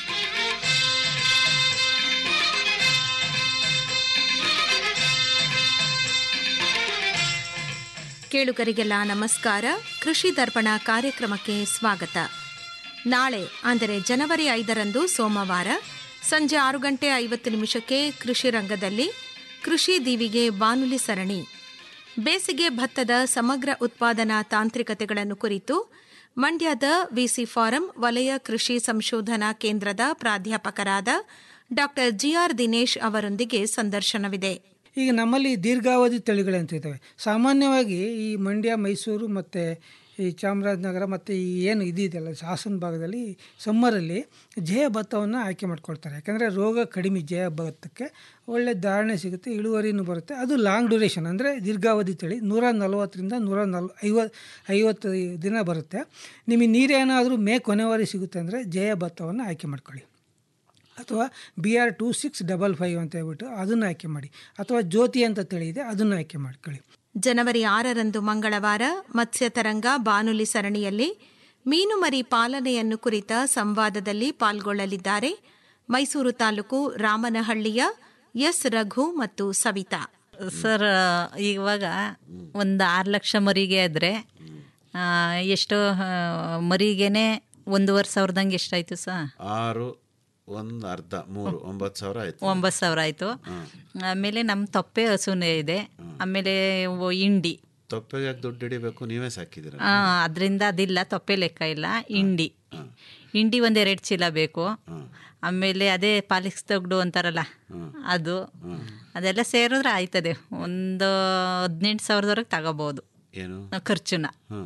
ಕೇಳುಗರಿಗೆಲ್ಲ ನಮಸ್ಕಾರ ಕೃಷಿ ದರ್ಪಣ ಕಾರ್ಯಕ್ರಮಕ್ಕೆ ಸ್ವಾಗತ ನಾಳೆ ಅಂದರೆ ಜನವರಿ ಐದರಂದು ಸೋಮವಾರ ಸಂಜೆ ಆರು ಗಂಟೆ ಐವತ್ತು ನಿಮಿಷಕ್ಕೆ ಕೃಷಿ ರಂಗದಲ್ಲಿ ಕೃಷಿ ದೀವಿಗೆ ಬಾನುಲಿ ಸರಣಿ ಬೇಸಿಗೆ ಭತ್ತದ ಸಮಗ್ರ ಉತ್ಪಾದನಾ ತಾಂತ್ರಿಕತೆಗಳನ್ನು ಕುರಿತು ಮಂಡ್ಯದ ವಿಸಿ ಫಾರಂ ವಲಯ ಕೃಷಿ ಸಂಶೋಧನಾ ಕೇಂದ್ರದ ಪ್ರಾಧ್ಯಾಪಕರಾದ ಡಾಕ್ಟರ್ ಜಿಆರ್ ದಿನೇಶ್ ಅವರೊಂದಿಗೆ ಸಂದರ್ಶನವಿದೆ ಈಗ ನಮ್ಮಲ್ಲಿ ದೀರ್ಘಾವಧಿ ತಳಿಗಳಂತ ಇದ್ದಾವೆ ಸಾಮಾನ್ಯವಾಗಿ ಈ ಮಂಡ್ಯ ಮೈಸೂರು ಮತ್ತು ಈ ಚಾಮರಾಜನಗರ ಮತ್ತು ಈ ಏನು ಇದಿದೆಯಲ್ಲ ಹಾಸನ ಭಾಗದಲ್ಲಿ ಸಮ್ಮರಲ್ಲಿ ಜಯ ಭತ್ತವನ್ನು ಆಯ್ಕೆ ಮಾಡ್ಕೊಳ್ತಾರೆ ಯಾಕಂದರೆ ರೋಗ ಕಡಿಮೆ ಜಯ ಭತ್ತಕ್ಕೆ ಒಳ್ಳೆ ಧಾರಣೆ ಸಿಗುತ್ತೆ ಇಳುವರಿನೂ ಬರುತ್ತೆ ಅದು ಲಾಂಗ್ ಡ್ಯೂರೇಷನ್ ಅಂದರೆ ದೀರ್ಘಾವಧಿ ತಳಿ ನೂರ ನಲ್ವತ್ತರಿಂದ ನೂರ ನಲ್ ಐವತ್ತು ಐವತ್ತು ದಿನ ಬರುತ್ತೆ ನಿಮಗೆ ನೀರೇನಾದರೂ ಮೇ ಕೊನೆವರೆಗೆ ಸಿಗುತ್ತೆ ಅಂದರೆ ಜಯ ಭತ್ತವನ್ನು ಆಯ್ಕೆ ಮಾಡ್ಕೊಳ್ಳಿ ಅಥವಾ B R two six double five ಅಂತ ಹೇಳ್ಬಿಟ್ಟು ಅದನ್ನು ಆಯ್ಕೆ ಮಾಡಿ ಅಥವಾ ಜ್ಯೋತಿ ಅಂತ ತಿಳಿಯಿದೆ ಅದನ್ನು ಆಯ್ಕೆ ಮಾಡ್ಕೊಳ್ಳಿ ಜನವರಿ ಆರರಂದು ಮಂಗಳವಾರ ಮತ್ಸ್ಯ ತರಂಗ ಬಾನುಲಿ ಸರಣಿಯಲ್ಲಿ ಮೀನುಮರಿ ಪಾಲನೆಯನ್ನು ಕುರಿತ ಸಂವಾದದಲ್ಲಿ ಪಾಲ್ಗೊಳ್ಳಲಿದ್ದಾರೆ ಮೈಸೂರು ತಾಲೂಕು ರಾಮನಹಳ್ಳಿಯ ಎಸ್ ರಘು ಮತ್ತು ಸವಿತಾ ಸರ್ ಇವಾಗ ಒಂದು ಆರು ಲಕ್ಷ ಮರಿಗೆ ಆದರೆ ಎಷ್ಟು ಆ, ಮರಿಗೇನೆ ಒಂದೂವರೆ ಸಾವಿರದಂಗೆ ಎಷ್ಟಾಯ್ತು ಸರ್ ಆರು ಒಂದು ಅರ್ಧ ಮೂರು ಒಂಬತ್ತು ಸಾವಿರ ಆಯ್ತು ಒಂಬತ್ತು ಸಾವಿರ ಆಯಿತು ಆಮೇಲೆ ನಮ್ಮ ತೊಪ್ಪೆ ಹಸುನೇ ಇದೆ ಆಮೇಲೆ ಓ- ಇಂಡಿ ತೊಪ್ಪೆಗೆ ಯಾಕೆ ದುಡ್ಡು ಹಿಡಿಬೇಕು ನೀವೇ ಸಾಕಿದ್ದೀರ ಅದರಿಂದ ಅದಿಲ್ಲ ತೊಪ್ಪೆ ಲೆಕ್ಕ ಇಲ್ಲ ಇಂಡಿ ಇಂಡಿ ಒಂದೆರಡು ಚೀಲ ಬೇಕು ಆಮೇಲೆ ಅದೇ ಪಾಲಿಕ್ಸ್ ತಗಡು ಅಂತಾರಲ್ಲ ಅದು ಅದೆಲ್ಲ ಸೇರಿದ್ರೆ ಆಯ್ತದೆ ಒಂದು ಹದಿನೆಂಟು ಸಾವಿರದವರೆಗೆ ತಗೋಬೋದು ಏನು ಖರ್ಚುನ ಹ್ಮ್.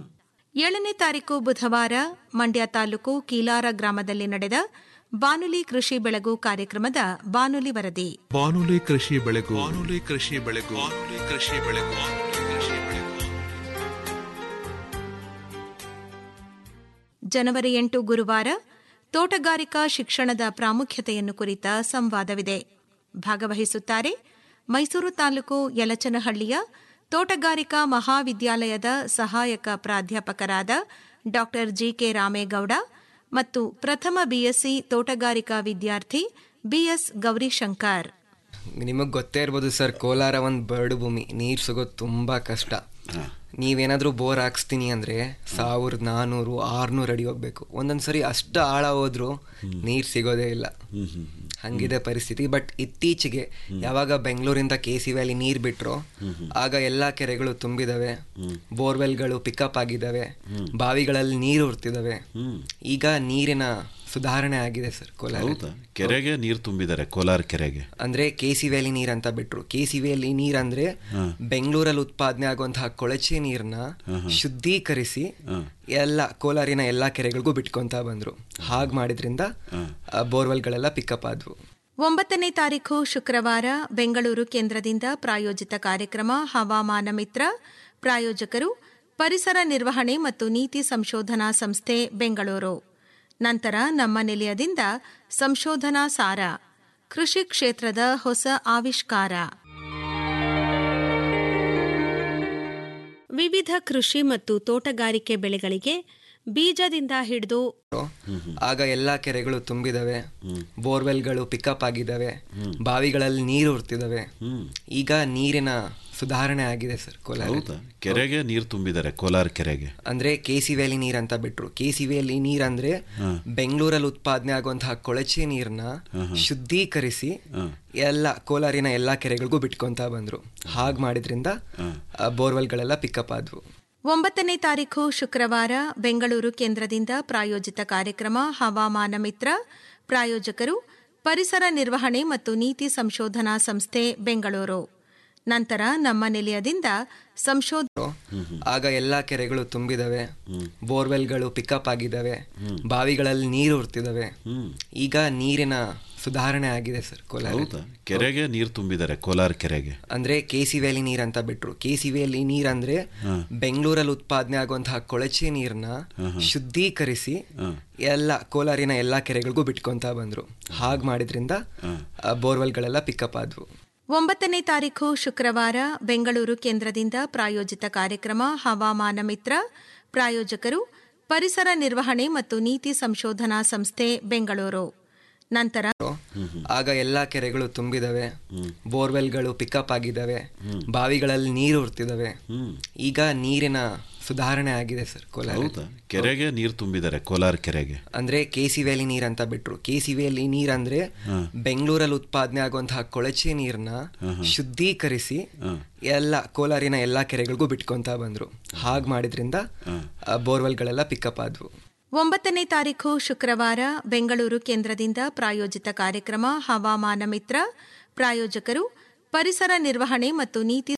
ಏಳನೇ ತಾರೀಕು ಬುಧವಾರ ಮಂಡ್ಯ ತಾಲೂಕು ಕೀಲಾರ ಗ್ರಾಮದಲ್ಲಿ ನಡೆದ ಬಾನುಲಿ ಕೃಷಿ ಬೆಳಗು ಕಾರ್ಯಕ್ರಮದ ಬಾನುಲಿ ವರದಿ ಬಾನುಲಿ ಕೃಷಿ ಬೆಳೆಗು ಬಾನುಲಿ ಕೃಷಿ ಬೆಳೆಗು ಬಾನುಲಿ ಕೃಷಿ ಬೆಳೆಗು ಬಾನುಲಿ ಕೃಷಿ ಬೆಳೆಗು ಜನವರಿ ಎಂಟು ಗುರುವಾರ ತೋಟಗಾರಿಕಾ ಶಿಕ್ಷಣದ ಪ್ರಾಮುಖ್ಯತೆಯನ್ನು ಕುರಿತ ಸಂವಾದವಿದೆ ಭಾಗವಹಿಸುತ್ತಾರೆ ಮೈಸೂರು ತಾಲೂಕು ಯಲಚನಹಳ್ಳಿಯ ತೋಟಗಾರಿಕಾ ಮಹಾವಿದ್ಯಾಲಯದ ಸಹಾಯಕ ಪ್ರಾಧ್ಯಾಪಕರಾದ ಡಾ ಜಿಕೆ ರಾಮೇಗೌಡ ಮತ್ತು ಪ್ರಥಮ ಬಿಎಸ್ಸಿ ತೋಟಗಾರಿಕಾ ವಿದ್ಯಾರ್ಥಿ ಬಿಎಸ್ ಗೌರಿಶಂಕರ್ ನಿಮಗೆ ಗೊತ್ತೇ ಇರ್ಬೋದು ಸರ್ ಕೋಲಾರ ಒಂದು ಬರಡು ಭೂಮಿ ನೀರು ಸಿಗೋದು ತುಂಬ ಕಷ್ಟ ನೀವೇನಾದರೂ ಬೋರ್ ಹಾಕ್ಸ್ತೀನಿ ಅಂದರೆ ಸಾವಿರದ ನಾನ್ನೂರು ಆರುನೂರು ಅಡಿ ಹೋಗ್ಬೇಕು ಒಂದೊಂದು ಸರಿ ಅಷ್ಟು ಆಳ ಹೋದ್ರೂ ನೀರು ಸಿಗೋದೇ ಇಲ್ಲ ಹಂಗಿದೆ ಪರಿಸ್ಥಿತಿ ಬಟ್ ಇತ್ತೀಚೆಗೆ ಯಾವಾಗ ಬೆಂಗಳೂರಿಂದ ಕೆ ಸಿ ವ್ಯಾಲಿ ನೀರು ಬಿಟ್ರೋ ಆಗ ಎಲ್ಲ ಕೆರೆಗಳು ತುಂಬಿದಾವೆ ಬೋರ್ವೆಲ್ಗಳು ಪಿಕಪ್ ಆಗಿದ್ದಾವೆ ಬಾವಿಗಳಲ್ಲಿ ನೀರು ಉರ್ತಿದ್ದಾವೆ ಈಗ ನೀರಿನ ಸುಧಾರಣೆ ಆಗಿದೆ ಸರ್ ಕೋಲಾರ ಹೌದಾ ಕೆರೆಗೆ ನೀರು ತುಂಬಿದ್ದಾರೆ ಕೋಲಾರ ಕೆರೆಗೆ ಅಂದ್ರೆ ಕೆ ಸಿ ವ್ಯಾಲಿ ನೀರ್ ಅಂತ ಬಿಟ್ರು ಕೆ ಸಿ ವ್ಯಾಲಿ ನೀರ್ ಅಂದ್ರೆ ಬೆಂಗಳೂರಲ್ಲಿ ಉತ್ಪಾದನೆ ಆಗುವಂತಹ ಕೊಳಚೆ ನೀರ್ನ ಶುದ್ಧೀಕರಿಸಿ ಎಲ್ಲ ಕೋಲಾರಿನ ಎಲ್ಲಾ ಕೆರೆಗಳಿಗೂ ಬಿಟ್ಕೊಂತ ಬಂದ್ರು ಹಾಗೆ ಮಾಡಿದ್ರಿಂದ ಆ, ಬೋರ್ವೆಲ್ಗಳೆಲ್ಲ ಪಿಕಪ್ ಆದ್ವು ಒಂಬತ್ತನೇ ತಾರೀಖು ಶುಕ್ರವಾರ ಬೆಂಗಳೂರು ಕೇಂದ್ರದಿಂದ ಪ್ರಾಯೋಜಿತ ಕಾರ್ಯಕ್ರಮ ಹವಾಮಾನ ಮಿತ್ರ ಪ್ರಾಯೋಜಕರು ಪರಿಸರ ನಿರ್ವಹಣೆ ಮತ್ತು ನೀತಿ ಸಂಶೋಧನಾ ಸಂಸ್ಥೆ ಬೆಂಗಳೂರು ನಂತರ ನಮ್ಮ ನಿಲಯದಿಂದ ಸಂಶೋಧನಾ ಸಾರ ಕೃಷಿ ಕ್ಷೇತ್ರದ ಹೊಸ ಆವಿಷ್ಕಾರ ವಿವಿಧ ಕೃಷಿ ಮತ್ತು ತೋಟಗಾರಿಕೆ ಬೆಳೆಗಳಿಗೆ ಬೀಜದಿಂದ ಹಿಡಿದು ಆಗ ಎಲ್ಲಾ ಕೆರೆಗಳು ತುಂಬಿದಾವೆ ಬೋರ್ವೆಲ್ಗಳು ಪಿಕಪ್ ಆಗಿದ್ದಾವೆ ಬಾವಿಗಳಲ್ಲಿ ನೀರು ಉರ್ತಿದಾವೆ ಈಗ ನೀರಿನ ಸುಧಾರಣೆ ಆಗಿದೆ ಸರ್ ಕೋಲಾರ ಹೌದಾ ಕೆರೆಗೆ ನೀರು ತುಂಬಿದ್ದಾರೆ ಕೋಲಾರ ಕೆರೆಗೆ ಅಂದ್ರೆ ಕೆ ಸಿ ವ್ಯಾಲಿ ನೀರ್ ಅಂತ ಬಿಟ್ರು ಕೆ ಸಿ ವ್ಯಾಲಿ ನೀರ್ ಅಂದ್ರೆ ಬೆಂಗಳೂರಲ್ಲಿ ಉತ್ಪಾದನೆ ಆಗುವಂತಹ ಕೊಳಚೆ ನೀರ್ನ ಶುದ್ಧೀಕರಿಸಿ ಎಲ್ಲ ಕೋಲಾರಿನ ಎಲ್ಲಾ ಕೆರೆಗಳಿಗೂ ಬಿಟ್ಕೊಂತ ಬಂದ್ರು ಹಾಗೆ ಮಾಡಿದ್ರಿಂದ ಆ, ಬೋರ್ವೆಲ್ಗಳೆಲ್ಲ ಪಿಕಪ್ ಆದ್ವು ಒಂಬತ್ತನೇ ತಾರೀಖು ಶುಕ್ರವಾರ ಬೆಂಗಳೂರು ಕೇಂದ್ರದಿಂದ ಪ್ರಾಯೋಜಿತ ಕಾರ್ಯಕ್ರಮ ಹವಾಮಾನ ಮಿತ್ರ ಪ್ರಾಯೋಜಕರು ಪರಿಸರ ನಿರ್ವಹಣೆ ಮತ್ತು ನೀತಿ ಸಂಶೋಧನಾ ಸಂಸ್ಥೆ ಬೆಂಗಳೂರು ನಂತರ ನಮ್ಮ ನಿಲಯದಿಂದ ಸಂಶೋಧ ಆಗ ಎಲ್ಲಾ ಕೆರೆಗಳು ತುಂಬಿದಾವೆ ಬೋರ್ವೆಲ್ಗಳು ಪಿಕಪ್ ಆಗಿದ್ದಾವೆ ಬಾವಿಗಳಲ್ಲಿ ನೀರು ಉರ್ತಿದಾವೆ ಈಗ ನೀರಿನ ಸುಧಾರಣೆ ಆಗಿದೆ ಸರ್ ಕೋಲಾರ ಹೌದಾ ಕೆರೆಗೆ ನೀರು ತುಂಬಿದ್ದಾರೆ ಕೋಲಾರ ಕೆರೆಗೆ ಅಂದ್ರೆ ಕೆ ಸಿ ವ್ಯಾಲಿ ನೀರ್ ಅಂತ ಬಿಟ್ರು ಕೆ ಸಿ ವ್ಯಾಲಿ ನೀರ್ ಅಂದ್ರೆ ಬೆಂಗಳೂರಲ್ಲಿ ಉತ್ಪಾದನೆ ಆಗುವಂತಹ ಕೊಳಚೆ ನೀರ್ನ ಶುದ್ಧೀಕರಿಸಿ ಎಲ್ಲ ಕೋಲಾರಿನ ಎಲ್ಲಾ ಕೆರೆಗಳಿಗೂ ಬಿಟ್ಕೊಂತ ಬಂದ್ರು ಹಾಗೆ ಮಾಡಿದ್ರಿಂದ ಆ, ಬೋರ್ವೆಲ್ಗಳೆಲ್ಲ ಪಿಕಪ್ ಆದ್ವು ಒಂಬತ್ತನೇ ತಾರೀಖು ಶುಕ್ರವಾರ ಬೆಂಗಳೂರು ಕೇಂದ್ರದಿಂದ ಪ್ರಾಯೋಜಿತ ಕಾರ್ಯಕ್ರಮ ಹವಾಮಾನ ಮಿತ್ರ ಪ್ರಾಯೋಜಕರು ಪರಿಸರ ನಿರ್ವಹಣೆ ಮತ್ತು ನೀತಿ ಸಂಶೋಧನಾ ಸಂಸ್ಥೆ ಬೆಂಗಳೂರು ನಂತರ ಆಗ ಎಲ್ಲಾ ಕೆರೆಗಳು ತುಂಬಿದಾವೆ ಬೋರ್ವೆಲ್ಗಳು ಪಿಕಪ್ ಆಗಿದ್ದಾವೆ ಬಾವಿಗಳಲ್ಲಿ ನೀರು ಉರ್ತಿದಾವೆ ಈಗ ನೀರಿನ ಸುಧಾರಣೆ ಆಗಿದೆ ಸರ್ ಕೋಲಾರ ಹೌದಾ ಕೆರೆಗೆ ನೀರು ತುಂಬಿದ್ದಾರೆ ಕೋಲಾರ ಕೆರೆಗೆ ಅಂದ್ರೆ ಕೆ ಸಿ ವ್ಯಾಲಿ ನೀರ್ ಅಂತ ಬಿಟ್ರು ಕೆ ಸಿ ವ್ಯಾಲಿ ನೀರ್ ಅಂದ್ರೆ ಬೆಂಗಳೂರಲ್ಲಿ ಉತ್ಪಾದನೆ ಆಗುವಂತಹ ಕೊಳಚೆ ನೀರ್ನ ಶುದ್ಧೀಕರಿಸಿ ಎಲ್ಲ ಕೋಲಾರಿನ ಎಲ್ಲಾ ಕೆರೆಗಳಿಗೂ ಬಿಟ್ಕೊಂತ ಬಂದ್ರು ಹಾಗೆ ಮಾಡಿದ್ರಿಂದ ಆ, ಬೋರ್ವೆಲ್ಗಳೆಲ್ಲ ಪಿಕಪ್ ಆದ್ವು ಒಂಬತ್ತನೇ ತಾರೀಖು ಶುಕ್ರವಾರ ಬೆಂಗಳೂರು ಕೇಂದ್ರದಿಂದ ಪ್ರಾಯೋಜಿತ ಕಾರ್ಯಕ್ರಮ ಹವಾಮಾನ ಮಿತ್ರ ಪ್ರಾಯೋಜಕರು ಪರಿಸರ ನಿರ್ವಹಣೆ ಮತ್ತು ನೀತಿ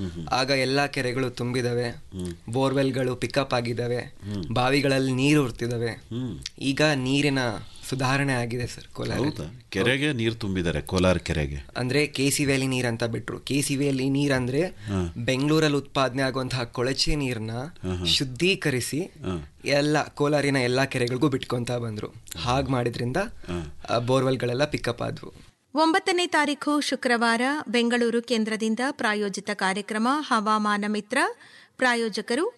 ಆಗ ಎಲ್ಲಾ ಕೆರೆಗಳು ತುಂಬಿದಾವೆ ಬೋರ್ವೆಲ್ಗಳು ಪಿಕಪ್ ಆಗಿದ್ದಾವೆ ಬಾವಿಗಳಲ್ಲಿ ನೀರು ಉರ್ತಿದಾವೆ ಈಗ ನೀರಿನ ಸುಧಾರಣೆ ಆಗಿದೆ ಸರ್ ಕೋಲಾರ ಹೌದಾ ಕೆರೆಗೆ ನೀರು ತುಂಬಿದ್ದಾರೆ ಕೋಲಾರ ಕೆರೆಗೆ ಅಂದ್ರೆ ಕೆ ಸಿ ವ್ಯಾಲಿ ನೀರ್ ಅಂತ ಬಿಟ್ರು ಕೆ ಸಿ ವ್ಯಾಲಿ ನೀರ್ ಅಂದ್ರೆ ಬೆಂಗಳೂರಲ್ಲಿ ಉತ್ಪಾದನೆ ಆಗುವಂತಹ ಕೊಳಚೆ ನೀರ್ನ ಶುದ್ಧೀಕರಿಸಿ ಎಲ್ಲ ಕೋಲಾರಿನ ಎಲ್ಲಾ ಕೆರೆಗಳಿಗೂ ಬಿಟ್ಕೊಂತ ಬಂದ್ರು ಹಾಗೆ ಮಾಡಿದ್ರಿಂದ ಆ, ಬೋರ್ವೆಲ್ಗಳೆಲ್ಲ ಪಿಕಪ್ ಆದ್ವು ಒಂಬತ್ತನೇ ತಾರೀಖು ಶುಕ್ರವಾರ ಬೆಂಗಳೂರು ಕೇಂದ್ರದಿಂದ ಪ್ರಾಯೋಜಿತ ಕಾರ್ಯಕ್ರಮ ಹವಾಮಾನ ಮಿತ್ರ ಪ್ರಾಯೋಜಕರು